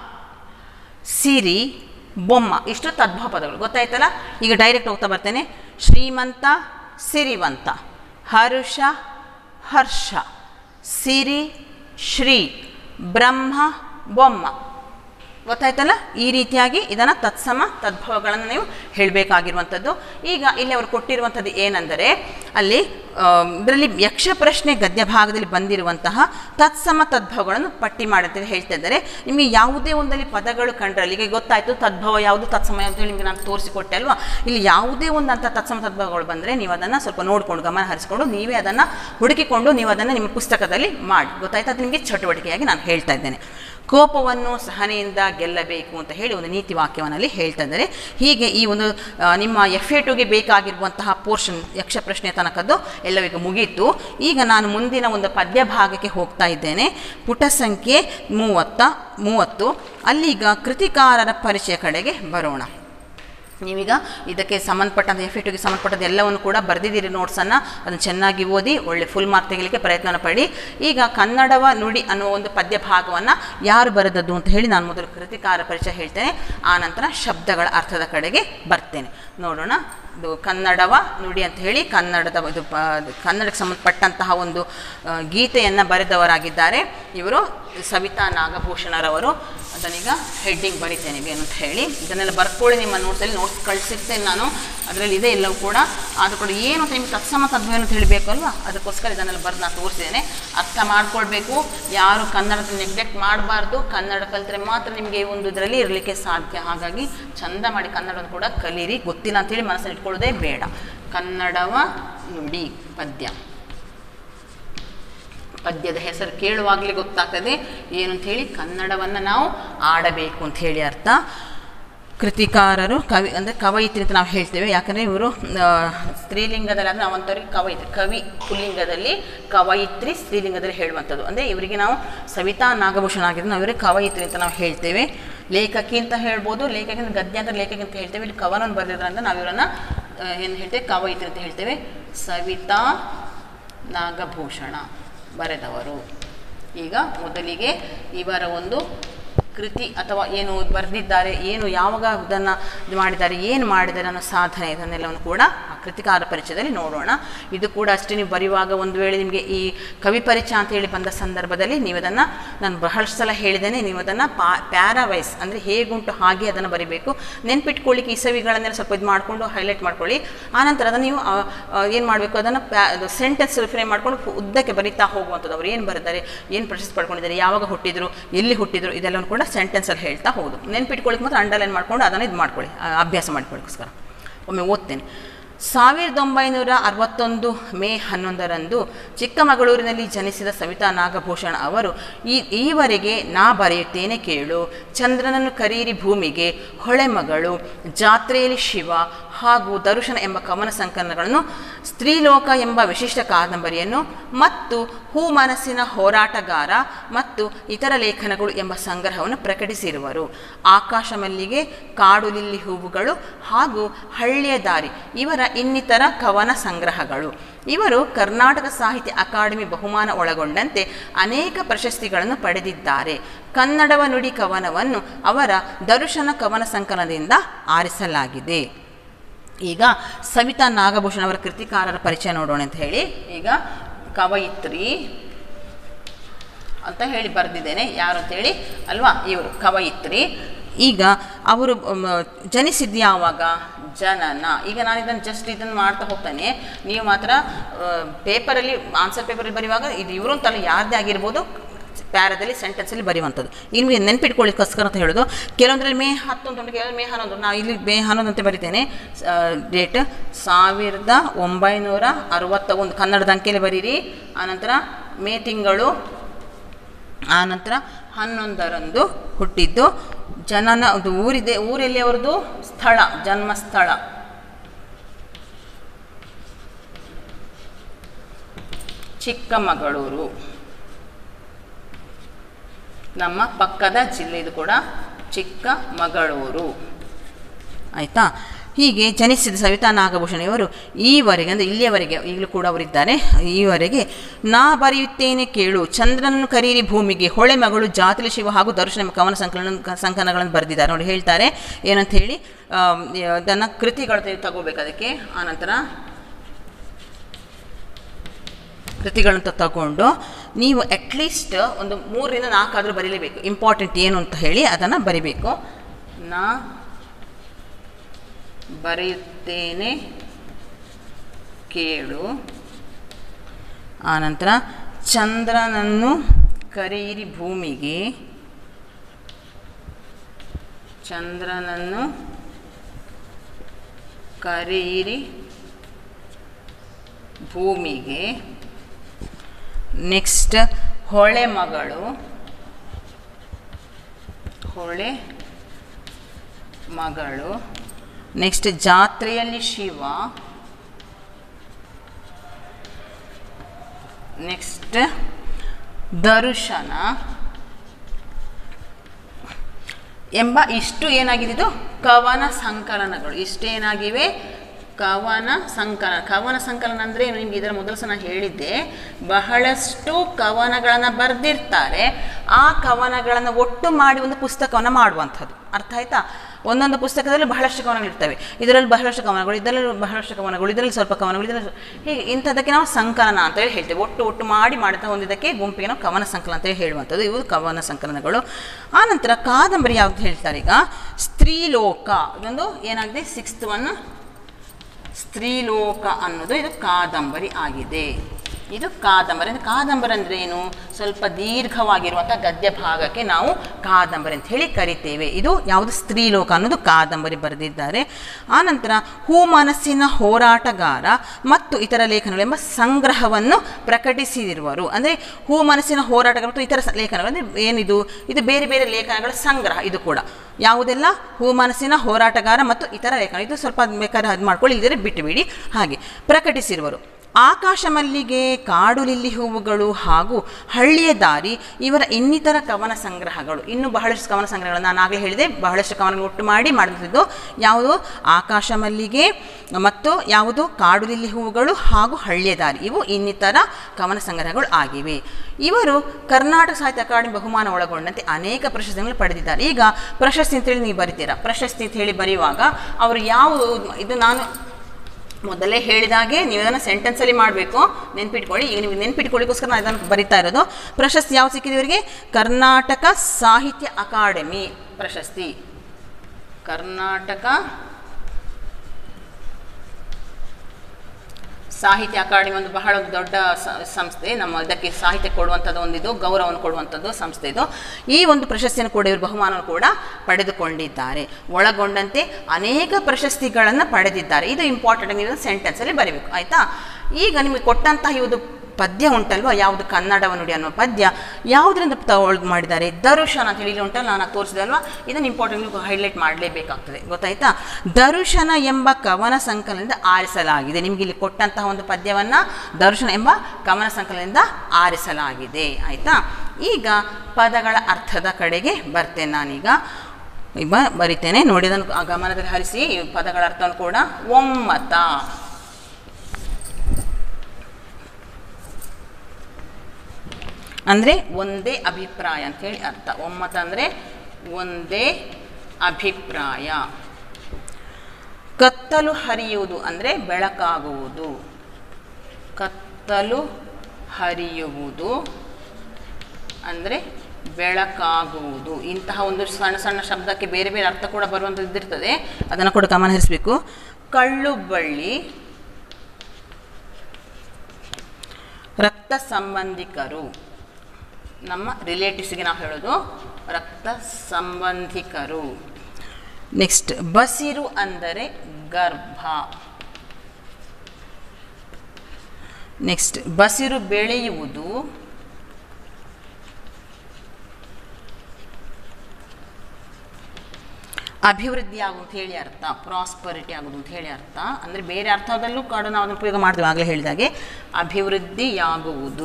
ಸಿರಿ ಬೊಮ್ಮ ಇಷ್ಟು ತದ್ಭವ ಪದಗಳು ಗೊತ್ತಾಯ್ತಲ್ಲ ಈಗ ಡೈರೆಕ್ಟ್ ಹೋಗ್ತಾ ಬರ್ತೇನೆ ಶ್ರೀಮಂತ ಸಿರಿವಂತ ಹರುಷ ಹರ್ಷ ಸಿರಿ ಶ್ರೀ ಬ್ರಹ್ಮ ಬೊಮ್ಮ ಗೊತ್ತಾಯ್ತಲ್ಲ ಈ ರೀತಿಯಾಗಿ ಇದನ್ನು ತತ್ಸಮ ತದ್ಭವಗಳನ್ನು ನೀವು ಹೇಳಬೇಕಾಗಿರುವಂಥದ್ದು ಈಗ ಇಲ್ಲಿ ಅವರು ಕೊಟ್ಟಿರುವಂಥದ್ದು ಏನೆಂದರೆ ಅಲ್ಲಿ ಇದರಲ್ಲಿ ಯಕ್ಷ ಪ್ರಶ್ನೆ ಗದ್ಯ ಭಾಗದಲ್ಲಿ ಬಂದಿರುವಂತಹ ತತ್ಸಮ ತದ್ಭವಗಳನ್ನು ಪಟ್ಟಿ ಮಾಡುತ್ತೇವೆ ಹೇಳ್ತಾ ಇದ್ದಾರೆ ನಿಮಗೆ ಯಾವುದೇ ಒಂದಲ್ಲಿ ಪದಗಳು ಕಂಡ್ರಲ್ಲಿ ಈಗ ಗೊತ್ತಾಯಿತು ತದ್ಭವ ಯಾವುದು ತತ್ಸಮ ಯಾವುದು ಹೇಳಿ ನಿಮಗೆ ನಾನು ತೋರಿಸಿಕೊಟ್ಟೆ ಅಲ್ವಾ ಇಲ್ಲಿ ಯಾವುದೇ ಒಂದು ಅಂತ ತತ್ಸಮ ತದ್ಭವಗಳು ಬಂದರೆ ನೀವು ಅದನ್ನು ಸ್ವಲ್ಪ ನೋಡಿಕೊಂಡು ಗಮನ ಹರಿಸ್ಕೊಂಡು ನೀವೇ ಅದನ್ನು ಹುಡುಕಿಕೊಂಡು ನೀವು ಅದನ್ನು ನಿಮ್ಮ ಪುಸ್ತಕದಲ್ಲಿ ಮಾಡಿ ಗೊತ್ತಾಯ್ತು ಅದು ನಿಮಗೆ ಚಟುವಟಿಕೆಯಾಗಿ ನಾನು ಹೇಳ್ತಾ ಇದ್ದೇನೆ ಕೋಪವನ್ನು ಸಹನೆಯಿಂದ ಗೆಲ್ಲಬೇಕು ಅಂತ ಹೇಳಿ ಒಂದು ನೀತಿ ವಾಕ್ಯವನ್ನಲ್ಲಿ ಹೇಳ್ತಾ ಇದ್ದಾರೆ ಹೀಗೆ ಈ ಒಂದು ಆ, ನಿಮ್ಮ ಎಫ್ ಎ ಟುಗೆ ಬೇಕಾಗಿರುವಂತಹ ಪೋರ್ಷನ್ ಯಕ್ಷ ಪ್ರಶ್ನೆ ತನಕದ್ದು ಎಲ್ಲವೀಗ ಮುಗೀತು ಈಗ ನಾನು ಮುಂದಿನ ಒಂದು ಪದ್ಯ ಭಾಗಕ್ಕೆ ಹೋಗ್ತಾ ಇದ್ದೇನೆ ಪುಟ ಸಂಖ್ಯೆ ಮೂವತ್ತ ಮೂವತ್ತು ಅಲ್ಲೀಗ ಕೃತಿಕಾರರ ಪರಿಚಯ ಕಡೆಗೆ ಬರೋಣ ನೀವೀಗ ಇದಕ್ಕೆ ಸಂಬಂಧಪಟ್ಟಂಥ ಎಫ್ ಗೆ ಸಂಬಂಧಪಟ್ಟಂಥ ಎಲ್ಲವನ್ನು ಕೂಡ ಬರೆದಿದ್ದೀರಿ ನೋಟ್ಸನ್ನು ಅದನ್ನು ಚೆನ್ನಾಗಿ ಓದಿ ಒಳ್ಳೆ ಫುಲ್ ಮಾರ್ಕ್ ತೆಗಿಲಿಕ್ಕೆ ಪ್ರಯತ್ನ ಪಡಿ ಈಗ ಕನ್ನಡವ ನುಡಿ ಅನ್ನೋ ಒಂದು ಪದ್ಯ ಭಾಗವನ್ನು ಯಾರು ಬರೆದದ್ದು ಅಂತ ಹೇಳಿ ನಾನು ಮೊದಲು ಕೃತಿಕಾರ ಪರಿಚಯ ಹೇಳ್ತೇನೆ ಆನಂತರ ಶಬ್ದಗಳ ಅರ್ಥದ ಕಡೆಗೆ ಬರ್ತೇನೆ ನೋಡೋಣ ಇದು ಕನ್ನಡವ ನುಡಿ ಅಂತ ಹೇಳಿ ಕನ್ನಡದ ಇದು ಪ ಕನ್ನಡಕ್ಕೆ ಸಂಬಂಧಪಟ್ಟಂತಹ ಒಂದು ಆ, ಗೀತೆಯನ್ನು ಬರೆದವರಾಗಿದ್ದಾರೆ ಇವರು ಸವಿತಾ ನಾಗಭೂಷಣರವರು ಅದನ್ನೀಗ ಹೆಡ್ಡಿಂಗ್ ಬರಿತೇನೆ ಏನು ಅಂತ ಹೇಳಿ ಇದನ್ನೆಲ್ಲ ಬರ್ಕೊಳ್ಳಿ ನಿಮ್ಮ ನೋಟ್ಸಲ್ಲಿ ನೋಟ್ಸ್ ಕಳಿಸಿರ್ತೇನೆ ನಾನು ಅದರಲ್ಲಿ ಇದೆ ಎಲ್ಲವೂ ಕೂಡ ಆದರೂ ಕೂಡ ಏನು ಅಂತ ನಿಮ್ಗೆ ತತ್ಸಮ ತದ್ಭವ ಅಂತ ಹೇಳಬೇಕು ಅಲ್ವಾ ಅದಕ್ಕೋಸ್ಕರ ಇದನ್ನೆಲ್ಲ ಬರೆದು ನಾನು ತೋರಿಸಿದ್ದೇನೆ ಅರ್ಥ ಮಾಡ್ಕೊಳ್ಬೇಕು ಯಾರು ಕನ್ನಡದ ನೆಗ್ಲೆಕ್ಟ್ ಮಾಡಬಾರ್ದು ಕನ್ನಡ ಕಲಿತ್ರೆ ಮಾತ್ರ ನಿಮಗೆ ಈ ಒಂದು ಇದರಲ್ಲಿ ಇರಲಿಕ್ಕೆ ಸಾಧ್ಯ ಹಾಗಾಗಿ ಚಂದ ಮಾಡಿ ಕನ್ನಡವನ್ನು ಕೂಡ ಕಲೀರಿ ಗೊತ್ತಿಲ್ಲ ಅಂತೇಳಿ ಮನಸ್ಸಲ್ಲಿ ಇಟ್ಕೊಳ್ಳೋದೇ ಬೇಡ ಕನ್ನಡವ ನುಡಿ ಪದ್ಯ ಪದ್ಯದ ಹೆಸರು ಕೇಳುವಾಗಲೇ ಗೊತ್ತಾಗ್ತದೆ ಏನು ಅಂತ ಹೇಳಿ ಕನ್ನಡವನ್ನು ನಾವು ಆಡಬೇಕು ಅಂತ ಹೇಳಿ ಅರ್ಥ ಕೃತಿಕಾರರು ಕವಿ ಅಂದರೆ ಕವಯಿತ್ರಿ ಅಂತ ನಾವು ಹೇಳ್ತೇವೆ ಯಾಕಂದರೆ ಇವರು ಆ, ಸ್ತ್ರೀಲಿಂಗದಲ್ಲಿ ಅಂದರೆ ನಾವಂಥವ್ರಿಗೆ ಕವಯಿತ್ರಿ ಕವಿ ಪುಲ್ಲಿಂಗದಲ್ಲಿ ಕವಯಿತ್ರಿ ಸ್ತ್ರೀಲಿಂಗದಲ್ಲಿ ಹೇಳುವಂಥದ್ದು ಅಂದರೆ ಇವರಿಗೆ ನಾವು ಸವಿತಾ ನಾಗಭೂಷಣ ಆಗಿದ್ದು ನಾವು ಇವರಿಗೆ ಕವಯಿತ್ರಿ ಅಂತ ನಾವು ಹೇಳ್ತೇವೆ ಲೇಖಕಿ ಅಂತ ಹೇಳ್ಬೋದು ಲೇಖಕಿ ಅಂತ ಗದ್ಯ ಅಂತ ಲೇಖಕಿ ಅಂತ ಹೇಳ್ತೇವೆ ಇಲ್ಲಿ ಕವನವನ್ನು ಬರೆದಿದ್ರಿಂದ ನಾವು ಇವರನ್ನು ಏನು ಹೇಳ್ತೇವೆ ಕವಯಿತ್ರಿ ಅಂತ ಹೇಳ್ತೇವೆ ಸವಿತಾ ನಾಗಭೂಷಣ ಬರೆದವರು ಈಗ ಮೊದಲಿಗೆ ಇವರ ಒಂದು ಕೃತಿ ಅಥವಾ ಏನು ಬರೆದಿದ್ದಾರೆ ಏನು ಯಾವಾಗ ಇದನ್ನು ಇದು ಮಾಡಿದ್ದಾರೆ ಏನು ಮಾಡಿದ್ದಾರೆ ಅನ್ನೋ ಸಾಧನೆ ಇದನ್ನೆಲ್ಲವನ್ನು ಕೂಡ ಆ ಕೃತಿಕಾರ ಪರಿಚಯದಲ್ಲಿ ನೋಡೋಣ ಇದು ಕೂಡ ಅಷ್ಟೇ ನೀವು ಬರೆಯುವಾಗ ಒಂದು ವೇಳೆ ನಿಮಗೆ ಈ ಕವಿ ಪರಿಚಯ ಅಂತ ಹೇಳಿ ಬಂದ ಸಂದರ್ಭದಲ್ಲಿ ನೀವು ಅದನ್ನು ನಾನು ಬಹಳಷ್ಟು ಸಲ ಹೇಳಿದ್ದೇನೆ ನೀವು ಅದನ್ನು ಪಾ ಪ್ಯಾರಾವೈಸ್ ಅಂದರೆ ಹೇಗುಂಟು ಹಾಗೆ ಅದನ್ನು ಬರಿಬೇಕು ನೆನ್ಪಿಟ್ಕೊಳ್ಳಿಕ್ಕೆ ಇಸವಿಗಳನ್ನೆಲ್ಲ ಸ್ವಲ್ಪ ಇದು ಮಾಡಿಕೊಂಡು ಹೈಲೈಟ್ ಮಾಡ್ಕೊಳ್ಳಿ ಆನಂತರ ಅದನ್ನು ನೀವು ಏನು ಮಾಡಬೇಕು ಅದನ್ನು ಪ್ಯಾ ಸೆಂಟೆನ್ಸ್ ರಿಫ್ರೇ ಮಾಡ್ಕೊಂಡು ಉದ್ದಕ್ಕೆ ಬರಿತಾ ಹೋಗುವಂಥದ್ದು ಅವ್ರು ಏನು ಬರೆದಾರೆ ಏನು ಪ್ರಶಸ್ತಿ ಪಡ್ಕೊಂಡಿದ್ದಾರೆ ಯಾವಾಗ ಹುಟ್ಟಿದ್ರು ಎಲ್ಲಿ ಹುಟ್ಟಿದ್ರು ಇದೆಲ್ಲವನ್ನು ಕೂಡ ಸೆಂಟೆನ್ಸಲ್ಲಿ ಹೇಳ್ತಾ ಹೋದು ನೆನ್ಪಿಟ್ಕೊಳ್ಳಿಕ್ಕೆ ಮಾತ್ರ ಅಂಡರ್ಲೈನ್ ಮಾಡ್ಕೊಂಡು ಅದನ್ನು ಇದು ಮಾಡ್ಕೊಳ್ಳಿ ಆ, ಅಭ್ಯಾಸ ಮಾಡ್ಕೊಳ್ಳಿಕ್ಕೋಸ್ಕರ ಒಮ್ಮೆ ಓದ್ತೇನೆ ಸಾವಿರದ ಒಂಬೈನೂರ ಅರವತ್ತೊಂದು ಮೇ ಹನ್ನೊಂದರಂದು ಚಿಕ್ಕಮಗಳೂರಿನಲ್ಲಿ ಜನಿಸಿದ ಸವಿತಾ ನಾಗಭೂಷಣ ಅವರು ಈ ಈವರೆಗೆ ನಾ ಬರೆಯುತ್ತೇನೆ ಕೇಳು ಚಂದ್ರನನ್ನು ಕರೀರಿ ಭೂಮಿಗೆ ಹೊಳೆಮಗಳು ಜಾತ್ರೆಯಲ್ಲಿ ಶಿವ ಹಾಗೂ ದರುಶನ ಎಂಬ ಕವನ ಸಂಕಲನಗಳನ್ನು ಸ್ತ್ರೀಲೋಕ ಎಂಬ ವಿಶಿಷ್ಟ ಕಾದಂಬರಿಯನ್ನು ಮತ್ತು ಹೂ ಮನಸ್ಸಿನ ಹೋರಾಟಗಾರ ಮತ್ತು ಇತರ ಲೇಖನಗಳು ಎಂಬ ಸಂಗ್ರಹವನ್ನು ಪ್ರಕಟಿಸಿರುವರು ಆಕಾಶ ಮಲ್ಲಿಗೆ ಕಾಡು ಲಿಲ್ಲಿ ಹೂವುಗಳು ಹಾಗೂ ಹಳ್ಳಿಯ ದಾರಿ ಇವರ ಇನ್ನಿತರ ಕವನ ಸಂಗ್ರಹಗಳು ಇವರು ಕರ್ನಾಟಕ ಸಾಹಿತ್ಯ ಅಕಾಡೆಮಿ ಬಹುಮಾನ ಒಳಗೊಂಡಂತೆ ಅನೇಕ ಪ್ರಶಸ್ತಿಗಳನ್ನು ಪಡೆದಿದ್ದಾರೆ ಕನ್ನಡವ ನುಡಿ ಕವನವನ್ನು ಅವರ ದರುಶನ ಕವನ ಸಂಕಲನದಿಂದ ಆರಿಸಲಾಗಿದೆ ಈಗ ಸವಿತಾ ನಾಗಭೂಷಣ ಅವರ ಕೃತಿಕಾರರ ಪರಿಚಯ ನೋಡೋಣ ಅಂತ ಹೇಳಿ ಈಗ ಕವಯಿತ್ರಿ ಅಂತ ಹೇಳಿ ಬರೆದಿದ್ದೇನೆ ಯಾರು ಅಂತೇಳಿ ಅಲ್ವಾ ಇವರು ಕವಯಿತ್ರಿ ಈಗ ಅವರು ಮ, ಜನಿಸಿದ್ದು ಯಾವಾಗ ಜನನ ಈಗ ನಾನು ಇದನ್ನು ಜಸ್ಟ್ ಇದನ್ನು ಮಾಡ್ತಾ ಹೋಗ್ತಾನೆ ನೀವು ಮಾತ್ರ ಪೇಪರಲ್ಲಿ ಆನ್ಸರ್ ಪೇಪರಲ್ಲಿ ಬರೆಯುವಾಗ ಇದು ಇವರು ಅಂತಲ್ಲ ಯಾರದೇ ಆಗಿರ್ಬೋದು ಪ್ಯಾರದಲ್ಲಿ ಸೆಂಟೆನ್ಸಲ್ಲಿ ಬರೆಯುವಂಥದ್ದು ಇನ್ನು ನೆನ್ಪಿಟ್ಕೊಳ್ಳಿಕ್ಕೋಸ್ಕರ ಅಂತ ಹೇಳೋದು ಕೆಲವೊಂದರಲ್ಲಿ ಮೇ ಹತ್ತೊಂದು ಉಂಟು ಕೆಲವೊಂದು ಮೇ ಹನ್ನೊಂದು ನಾವು ಇಲ್ಲಿ ಮೇ ಹನ್ನೊಂದು ಅಂತ ಬರಿತೇನೆ ಡೇಟ್ ಸಾವಿರದ ಒಂಬೈನೂರ ಅರವತ್ತ ಒಂದು ಕನ್ನಡದ ಅಂಕೆಯಲ್ಲಿ ಬರೀರಿ ಆನಂತರ ಮೇ ತಿಂಗಳು ಆನಂತರ ಹನ್ನೊಂದರಂದು ಹುಟ್ಟಿದ್ದು ಜನನ ಅದು ಊರಿದೆ ಊರಲ್ಲಿ ಅವರದು ಸ್ಥಳ ಜನ್ಮಸ್ಥಳ ಚಿಕ್ಕಮಗಳೂರು ನಮ್ಮ ಪಕ್ಕದ ಜಿಲ್ಲೆ ಇದು ಕೂಡ ಚಿಕ್ಕಮಗಳೂರು ಆಯಿತಾ ಹೀಗೆ ಜನಿಸಿದ ಸವಿತಾ ನಾಗಭೂಷಣ ಇವರು ಈವರೆಗೆ ಅಂದರೆ ಇಲ್ಲಿಯವರೆಗೆ ಈಗಲೂ ಕೂಡ ಅವರಿದ್ದಾರೆ ಈವರೆಗೆ ನಾ ಬರೆಯುತ್ತೇನೆ ಕೇಳು ಚಂದ್ರನನ್ನು ಕರೀರಿ ಭೂಮಿಗೆ ಹೊಳೆ ಮಗಳು ಜಾತಿಲಿ ಶಿವ ಹಾಗೂ ದರ್ಶನ ಎಂಬ ಕವನ ಸಂಕಲನ ಸಂಕಲನಗಳನ್ನು ಬರೆದಿದ್ದಾರೆ ನೋಡಿ ಹೇಳ್ತಾರೆ ಏನಂತ ಹೇಳಿ ಅದನ್ನು ಕೃತಿಗಳು ತಗೋಬೇಕು ಅದಕ್ಕೆ ಆನಂತರ ಕೃತಿಗಳಂತ ತಗೊಂಡು ನೀವು ಅಟ್ಲೀಸ್ಟ್ ಒಂದು ಮೂರರಿಂದ ನಾಲ್ಕಾದರೂ ಬರೀಲೇಬೇಕು ಇಂಪಾರ್ಟೆಂಟ್ ಏನು ಅಂತ ಹೇಳಿ ಅದನ್ನು ಬರಿಬೇಕು ನಾ ಬರೆಯುತ್ತೇನೆ ಕೇಳು ಆನಂತರ ಚಂದ್ರನನ್ನು ಕರೆಯಿರಿ ಭೂಮಿಗೆ ಚಂದ್ರನನ್ನು ಕರೆಯಿರಿ ಭೂಮಿಗೆ ನೆಕ್ಸ್ಟ್ ಹೊಳೆ ಮಗಳು ಹೊಳೆ ಮಗಳು ನೆಕ್ಸ್ಟ್ ಜಾತ್ರೆಯಲ್ಲಿ ಶಿವ ನೆಕ್ಸ್ಟ್ ದರುಶನ ಎಂಬ ಇಷ್ಟು ಏನಾಗಿದೆ ಇದು ಕವನ ಸಂಕಲನಗಳು ಇಷ್ಟೇನಾಗಿವೆ ಕವನ ಸಂಕಲನ ಕವನ ಸಂಕಲನ ಅಂದರೆ ಏನು ನಿಮ್ಗೆ ಇದರ ಮೊದಲು ಸಹ ನಾನು ಹೇಳಿದ್ದೆ ಬಹಳಷ್ಟು ಕವನಗಳನ್ನು ಬರೆದಿರ್ತಾರೆ ಆ ಕವನಗಳನ್ನು ಒಟ್ಟು ಮಾಡಿ ಒಂದು ಪುಸ್ತಕವನ್ನು ಮಾಡುವಂಥದ್ದು ಅರ್ಥ ಆಯ್ತಾ ಒಂದೊಂದು ಪುಸ್ತಕದಲ್ಲಿ ಬಹಳಷ್ಟು ಕವನಗಳಿರ್ತವೆ ಇದರಲ್ಲಿ ಬಹಳಷ್ಟು ಕವನಗಳು ಇದರಲ್ಲಿ ಬಹಳಷ್ಟು ಕವನಗಳು ಇದರಲ್ಲಿ ಸ್ವಲ್ಪ ಕವನಗಳು ಇದರಲ್ಲಿ ಹೀಗೆ ಇಂಥದ್ದಕ್ಕೆ ನಾವು ಸಂಕಲನ ಅಂತ ಹೇಳಿ ಹೇಳ್ತೇವೆ ಒಟ್ಟು ಒಟ್ಟು ಮಾಡಿ ಮಾಡುತ್ತಾ ಹೊಂದಿದ್ದಕ್ಕೆ ಗುಂಪಿಗೆ ನಾವು ಕವನ ಸಂಕಲನ ಅಂತ ಹೇಳಿ ಹೇಳುವಂಥದ್ದು ಇವು ಕವನ ಸಂಕಲನಗಳು ಆನಂತರ ಕಾದಂಬರಿ ಯಾವ್ದು ಹೇಳ್ತಾರೆ ಈಗ ಸ್ತ್ರೀಲೋಕ ಇದೊಂದು ಏನಾಗಿದೆ ಸಿಕ್ಸ್ತ್ ಒನ್ ಸ್ತ್ರೀಲೋಕ ಅನ್ನೋದು ಇದು ಕಾದಂಬರಿ ಆಗಿದೆ ಇದು ಕಾದಂಬರಿ ಅಂದರೆ ಕಾದಂಬರಿ ಅಂದರೆ ಏನು ಸ್ವಲ್ಪ ದೀರ್ಘವಾಗಿರುವಂಥ ಗದ್ಯ ಭಾಗಕ್ಕೆ ನಾವು ಕಾದಂಬರಿ ಅಂತ ಹೇಳಿ ಕರಿತೇವೆ ಇದು ಯಾವುದು ಸ್ತ್ರೀಲೋಕ ಅನ್ನೋದು ಕಾದಂಬರಿ ಬರೆದಿದ್ದಾರೆ ಆನಂತರ ಹೂ ಮನಸ್ಸಿನ ಹೋರಾಟಗಾರ ಮತ್ತು ಇತರ ಲೇಖನಗಳು ಎಂಬ ಸಂಗ್ರಹವನ್ನು ಪ್ರಕಟಿಸಿರುವರು ಅಂದರೆ ಹೂ ಮನಸ್ಸಿನ ಹೋರಾಟಗಾರ ಮತ್ತು ಇತರ ಸ- ಲೇಖನಗಳು ಅಂದರೆ ಏನಿದು ಇದು ಬೇರೆ ಬೇರೆ ಲೇಖನಗಳ ಸಂಗ್ರಹ ಇದು ಕೂಡ ಯಾವುದೆಲ್ಲ ಹೂ ಮನಸ್ಸಿನ ಹೋರಾಟಗಾರ ಮತ್ತು ಇತರ ಲೇಖನ ಇದು ಸ್ವಲ್ಪ ಬೇಕಾದ್ರೆ ಅದು ಮಾಡ್ಕೊಳ್ಳಿ ಇಲ್ಲದ್ರೆ ಬಿಟ್ಟುಬಿಡಿ ಹಾಗೆ ಪ್ರಕಟಿಸಿರುವರು ಆಕಾಶ ಮಲ್ಲಿಗೆ ಕಾಡು ಲಿಲ್ಲಿ ಹೂವುಗಳು ಹಾಗೂ ಹಳ್ಳಿಯ ದಾರಿ ಇವರ ಇನ್ನಿತರ ಕವನ ಸಂಗ್ರಹಗಳು ಇನ್ನು ಬಹಳಷ್ಟು ಕವನ ಸಂಗ್ರಹಗಳು ನಾನು ಆಗಲೇ ಹೇಳಿದೆ ಬಹಳಷ್ಟು ಕವನಗಳು ಒಟ್ಟು ಮಾಡಿ ಮಾಡುತ್ತಿದ್ದು ಯಾವುದು ಆಕಾಶ ಮಲ್ಲಿಗೆ ಮತ್ತು ಯಾವುದು ಕಾಡು ಲಿಲ್ಲಿ ಹೂವುಗಳು ಹಾಗೂ ಹಳ್ಳಿಯ ದಾರಿ ಇವು ಇನ್ನಿತರ ಕವನ ಸಂಗ್ರಹಗಳು ಆಗಿವೆ ಇವರು ಕರ್ನಾಟಕ ಸಾಹಿತ್ಯ ಅಕಾಡೆಮಿ ಬಹುಮಾನ ಒಳಗೊಂಡಂತೆ ಅನೇಕ ಪ್ರಶಸ್ತಿಗಳನ್ನು ಪಡೆದಿದ್ದಾರೆ ಈಗ ಪ್ರಶಸ್ತಿ ಅಂತೇಳಿ ನೀವು ಬರಿತೀರಾ ಪ್ರಶಸ್ತಿ ಅಂತ ಹೇಳಿ ಬರೆಯುವಾಗ ಅವರು ಯಾವ ಇದು ನಾನು ಮೊದಲೇ ಹೇಳಿದಾಗೆ ನೀವು ಇದನ್ನು ಸೆಂಟೆನ್ಸಲ್ಲಿ ಮಾಡಬೇಕು ನೆನ್ಪಿಟ್ಕೊಳ್ಳಿ ಈಗ ನೀವು ನೆನ್ಪಿಟ್ಕೊಳ್ಳಿಕ್ಕೋಸ್ಕರ ನಾನು ಇದನ್ನು ಬರಿತಾ ಇರೋದು ಪ್ರಶಸ್ತಿ ಯಾವ್ದು ಸಿಕ್ಕಿದೆ ಇವರಿಗೆ ಕರ್ನಾಟಕ ಸಾಹಿತ್ಯ ಅಕಾಡೆಮಿ ಪ್ರಶಸ್ತಿ ಕರ್ನಾಟಕ ಸಾಹಿತ್ಯ ಅಕಾಡೆಮಿ ಒಂದು ಬಹಳ ಒಂದು ದೊಡ್ಡ ಸ- ಸಂಸ್ಥೆ ನಮ್ಮ ಇದಕ್ಕೆ ಸಾಹಿತ್ಯ ಕೊಡುವಂಥದ್ದು ಒಂದಿದು ಗೌರವವನ್ನು ಕೊಡುವಂಥದ್ದು ಸಂಸ್ಥೆ ಇದು ಈ ಒಂದು ಪ್ರಶಸ್ತಿಯನ್ನು ಕೂಡ ಇವರು ಬಹುಮಾನವನ್ನು ಕೂಡ ಪಡೆದುಕೊಂಡಿದ್ದಾರೆ ಒಳಗೊಂಡಂತೆ ಅನೇಕ ಪ್ರಶಸ್ತಿಗಳನ್ನು ಪಡೆದಿದ್ದಾರೆ ಇದು ಇಂಪಾರ್ಟೆಂಟ್ ನೀವು ಸೆಂಟೆನ್ಸಲ್ಲಿ ಬರೀಬೇಕು ಆಯಿತಾ ಈಗ ನಿಮಗೆ ಕೊಟ್ಟಂತಹ ಈ ಒಂದು ಪದ್ಯ ಉಂಟಲ್ವ ಯಾವುದು ಕನ್ನಡವ ನುಡಿ ಅನ್ನೋ ಪದ್ಯ ಯಾವುದರಿಂದ ತಗೊಳ್ ಮಾಡಿದ್ದಾರೆ ದರುಶನ ಅಂತ ಹೇಳಿ ಇಲ್ಲಿ ಉಂಟಲ್ಲ ನಾನು ತೋರಿಸಿದೆ ಅಲ್ವಾ ಇದನ್ನು ಇಂಪಾರ್ಟೆಂಟ್ ನೀವು ಹೈಲೈಟ್ ಮಾಡಲೇಬೇಕಾಗ್ತದೆ ಗೊತ್ತಾಯ್ತಾ ದರುಶನ ಎಂಬ ಕವನ ಸಂಕಲನದಿಂದ ಆರಿಸಲಾಗಿದೆ ನಿಮಗೆ ಇಲ್ಲಿ ಕೊಟ್ಟಂತಹ ಒಂದು ಪದ್ಯವನ್ನು ದರುಶನ ಎಂಬ ಕವನ ಸಂಕಲನದಿಂದ ಆರಿಸಲಾಗಿದೆ ಆಯಿತಾ ಈಗ ಪದಗಳ ಅರ್ಥದ ಕಡೆಗೆ ಬರ್ತೇನೆ ನಾನೀಗ ಈಗ ಬರಿತೇನೆ ನೋಡಿ ಅದನ್ನು ಆ ಗಮನದಲ್ಲಿ ಹರಿಸಿ ಈ ಪದಗಳ ಅರ್ಥವನ್ನು ಕೂಡ ಒಮ್ಮತ ಅಂದರೆ ಒಂದೇ ಅಭಿಪ್ರಾಯ ಅಂಥೇಳಿ ಅರ್ಥ ಒಮ್ಮತ ಅಂದರೆ ಒಂದೇ ಅಭಿಪ್ರಾಯ ಕತ್ತಲು ಹರಿಯುವುದು ಅಂದರೆ ಬೆಳಕಾಗುವುದು ಕತ್ತಲು ಹರಿಯುವುದು ಅಂದರೆ ಬೆಳಕಾಗುವುದು ಇಂತಹ ಒಂದು ಸಣ್ಣ ಸಣ್ಣ ಶಬ್ದಕ್ಕೆ ಬೇರೆ ಬೇರೆ ಅರ್ಥ ಕೂಡ ಬರುವಂಥದ್ದು ಇದ್ದಿರ್ತದೆ ಅದನ್ನು ಕೂಡ ಗಮನ ಹರಿಸಬೇಕು ಕಳ್ಳು ಬಳ್ಳಿ ರಕ್ತ ಸಂಬಂಧಿಕರು ನಮ್ಮ ರಿಲೇಟಿವ್ಸ್ಗೆ ನಾವು ಹೇಳೋದು ರಕ್ತ ಸಂಬಂಧಿಕರು ನೆಕ್ಸ್ಟ್ ಬಸಿರು ಅಂದರೆ ಗರ್ಭ ನೆಕ್ಸ್ಟ್ ಬಸಿರು ಬೆಳೆಯುವುದು ಅಭಿವೃದ್ಧಿ ಆಗುವುದು ಅಂತ ಹೇಳಿ ಅರ್ಥ ಪ್ರಾಸ್ಪರಿಟಿ ಆಗುವುದು ಅಂತ ಹೇಳಿ ಅರ್ಥ ಅಂದರೆ ಬೇರೆ ಅರ್ಥದಲ್ಲೂ ಕೂಡ ನಾವು ಅದನ್ನು ಉಪಯೋಗ ಮಾಡ್ತೀವಿ ಆಗಲೇ ಹೇಳಿದಾಗೆ ಅಭಿವೃದ್ಧಿಯಾಗುವುದು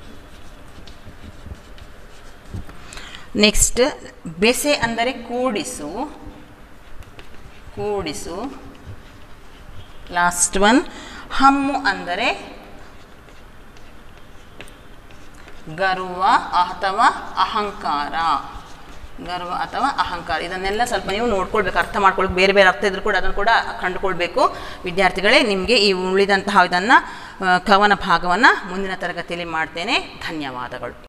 ನೆಕ್ಸ್ಟ್ ಬೆಸೆ ಅಂದರೆ ಕೂಡಿಸು ಕೂಡಿಸು ಲಾಸ್ಟ್ ಒನ್ ಹಮ್ಮು ಅಂದರೆ ಗರ್ವ ಅಥವಾ ಅಹಂಕಾರ ಗರ್ವ ಅಥವಾ ಅಹಂಕಾರ ಇದನ್ನೆಲ್ಲ ಸ್ವಲ್ಪ ನೀವು ನೋಡ್ಕೊಳ್ಬೇಕು ಅರ್ಥ ಮಾಡ್ಕೊಳ್ಬೇಕು ಬೇರೆ ಬೇರೆ ಅರ್ಥ ಇದ್ರೂ ಕೂಡ ಅದನ್ನು ಕೂಡ ಕಂಡುಕೊಳ್ಬೇಕು ವಿದ್ಯಾರ್ಥಿಗಳೇ ನಿಮಗೆ ಈ ಉಳಿದಂತಹ ಇದನ್ನು ಕವನ ಭಾಗವನ್ನು ಮುಂದಿನ ತರಗತಿಯಲ್ಲಿ ಮಾಡ್ತೇನೆ ಧನ್ಯವಾದಗಳು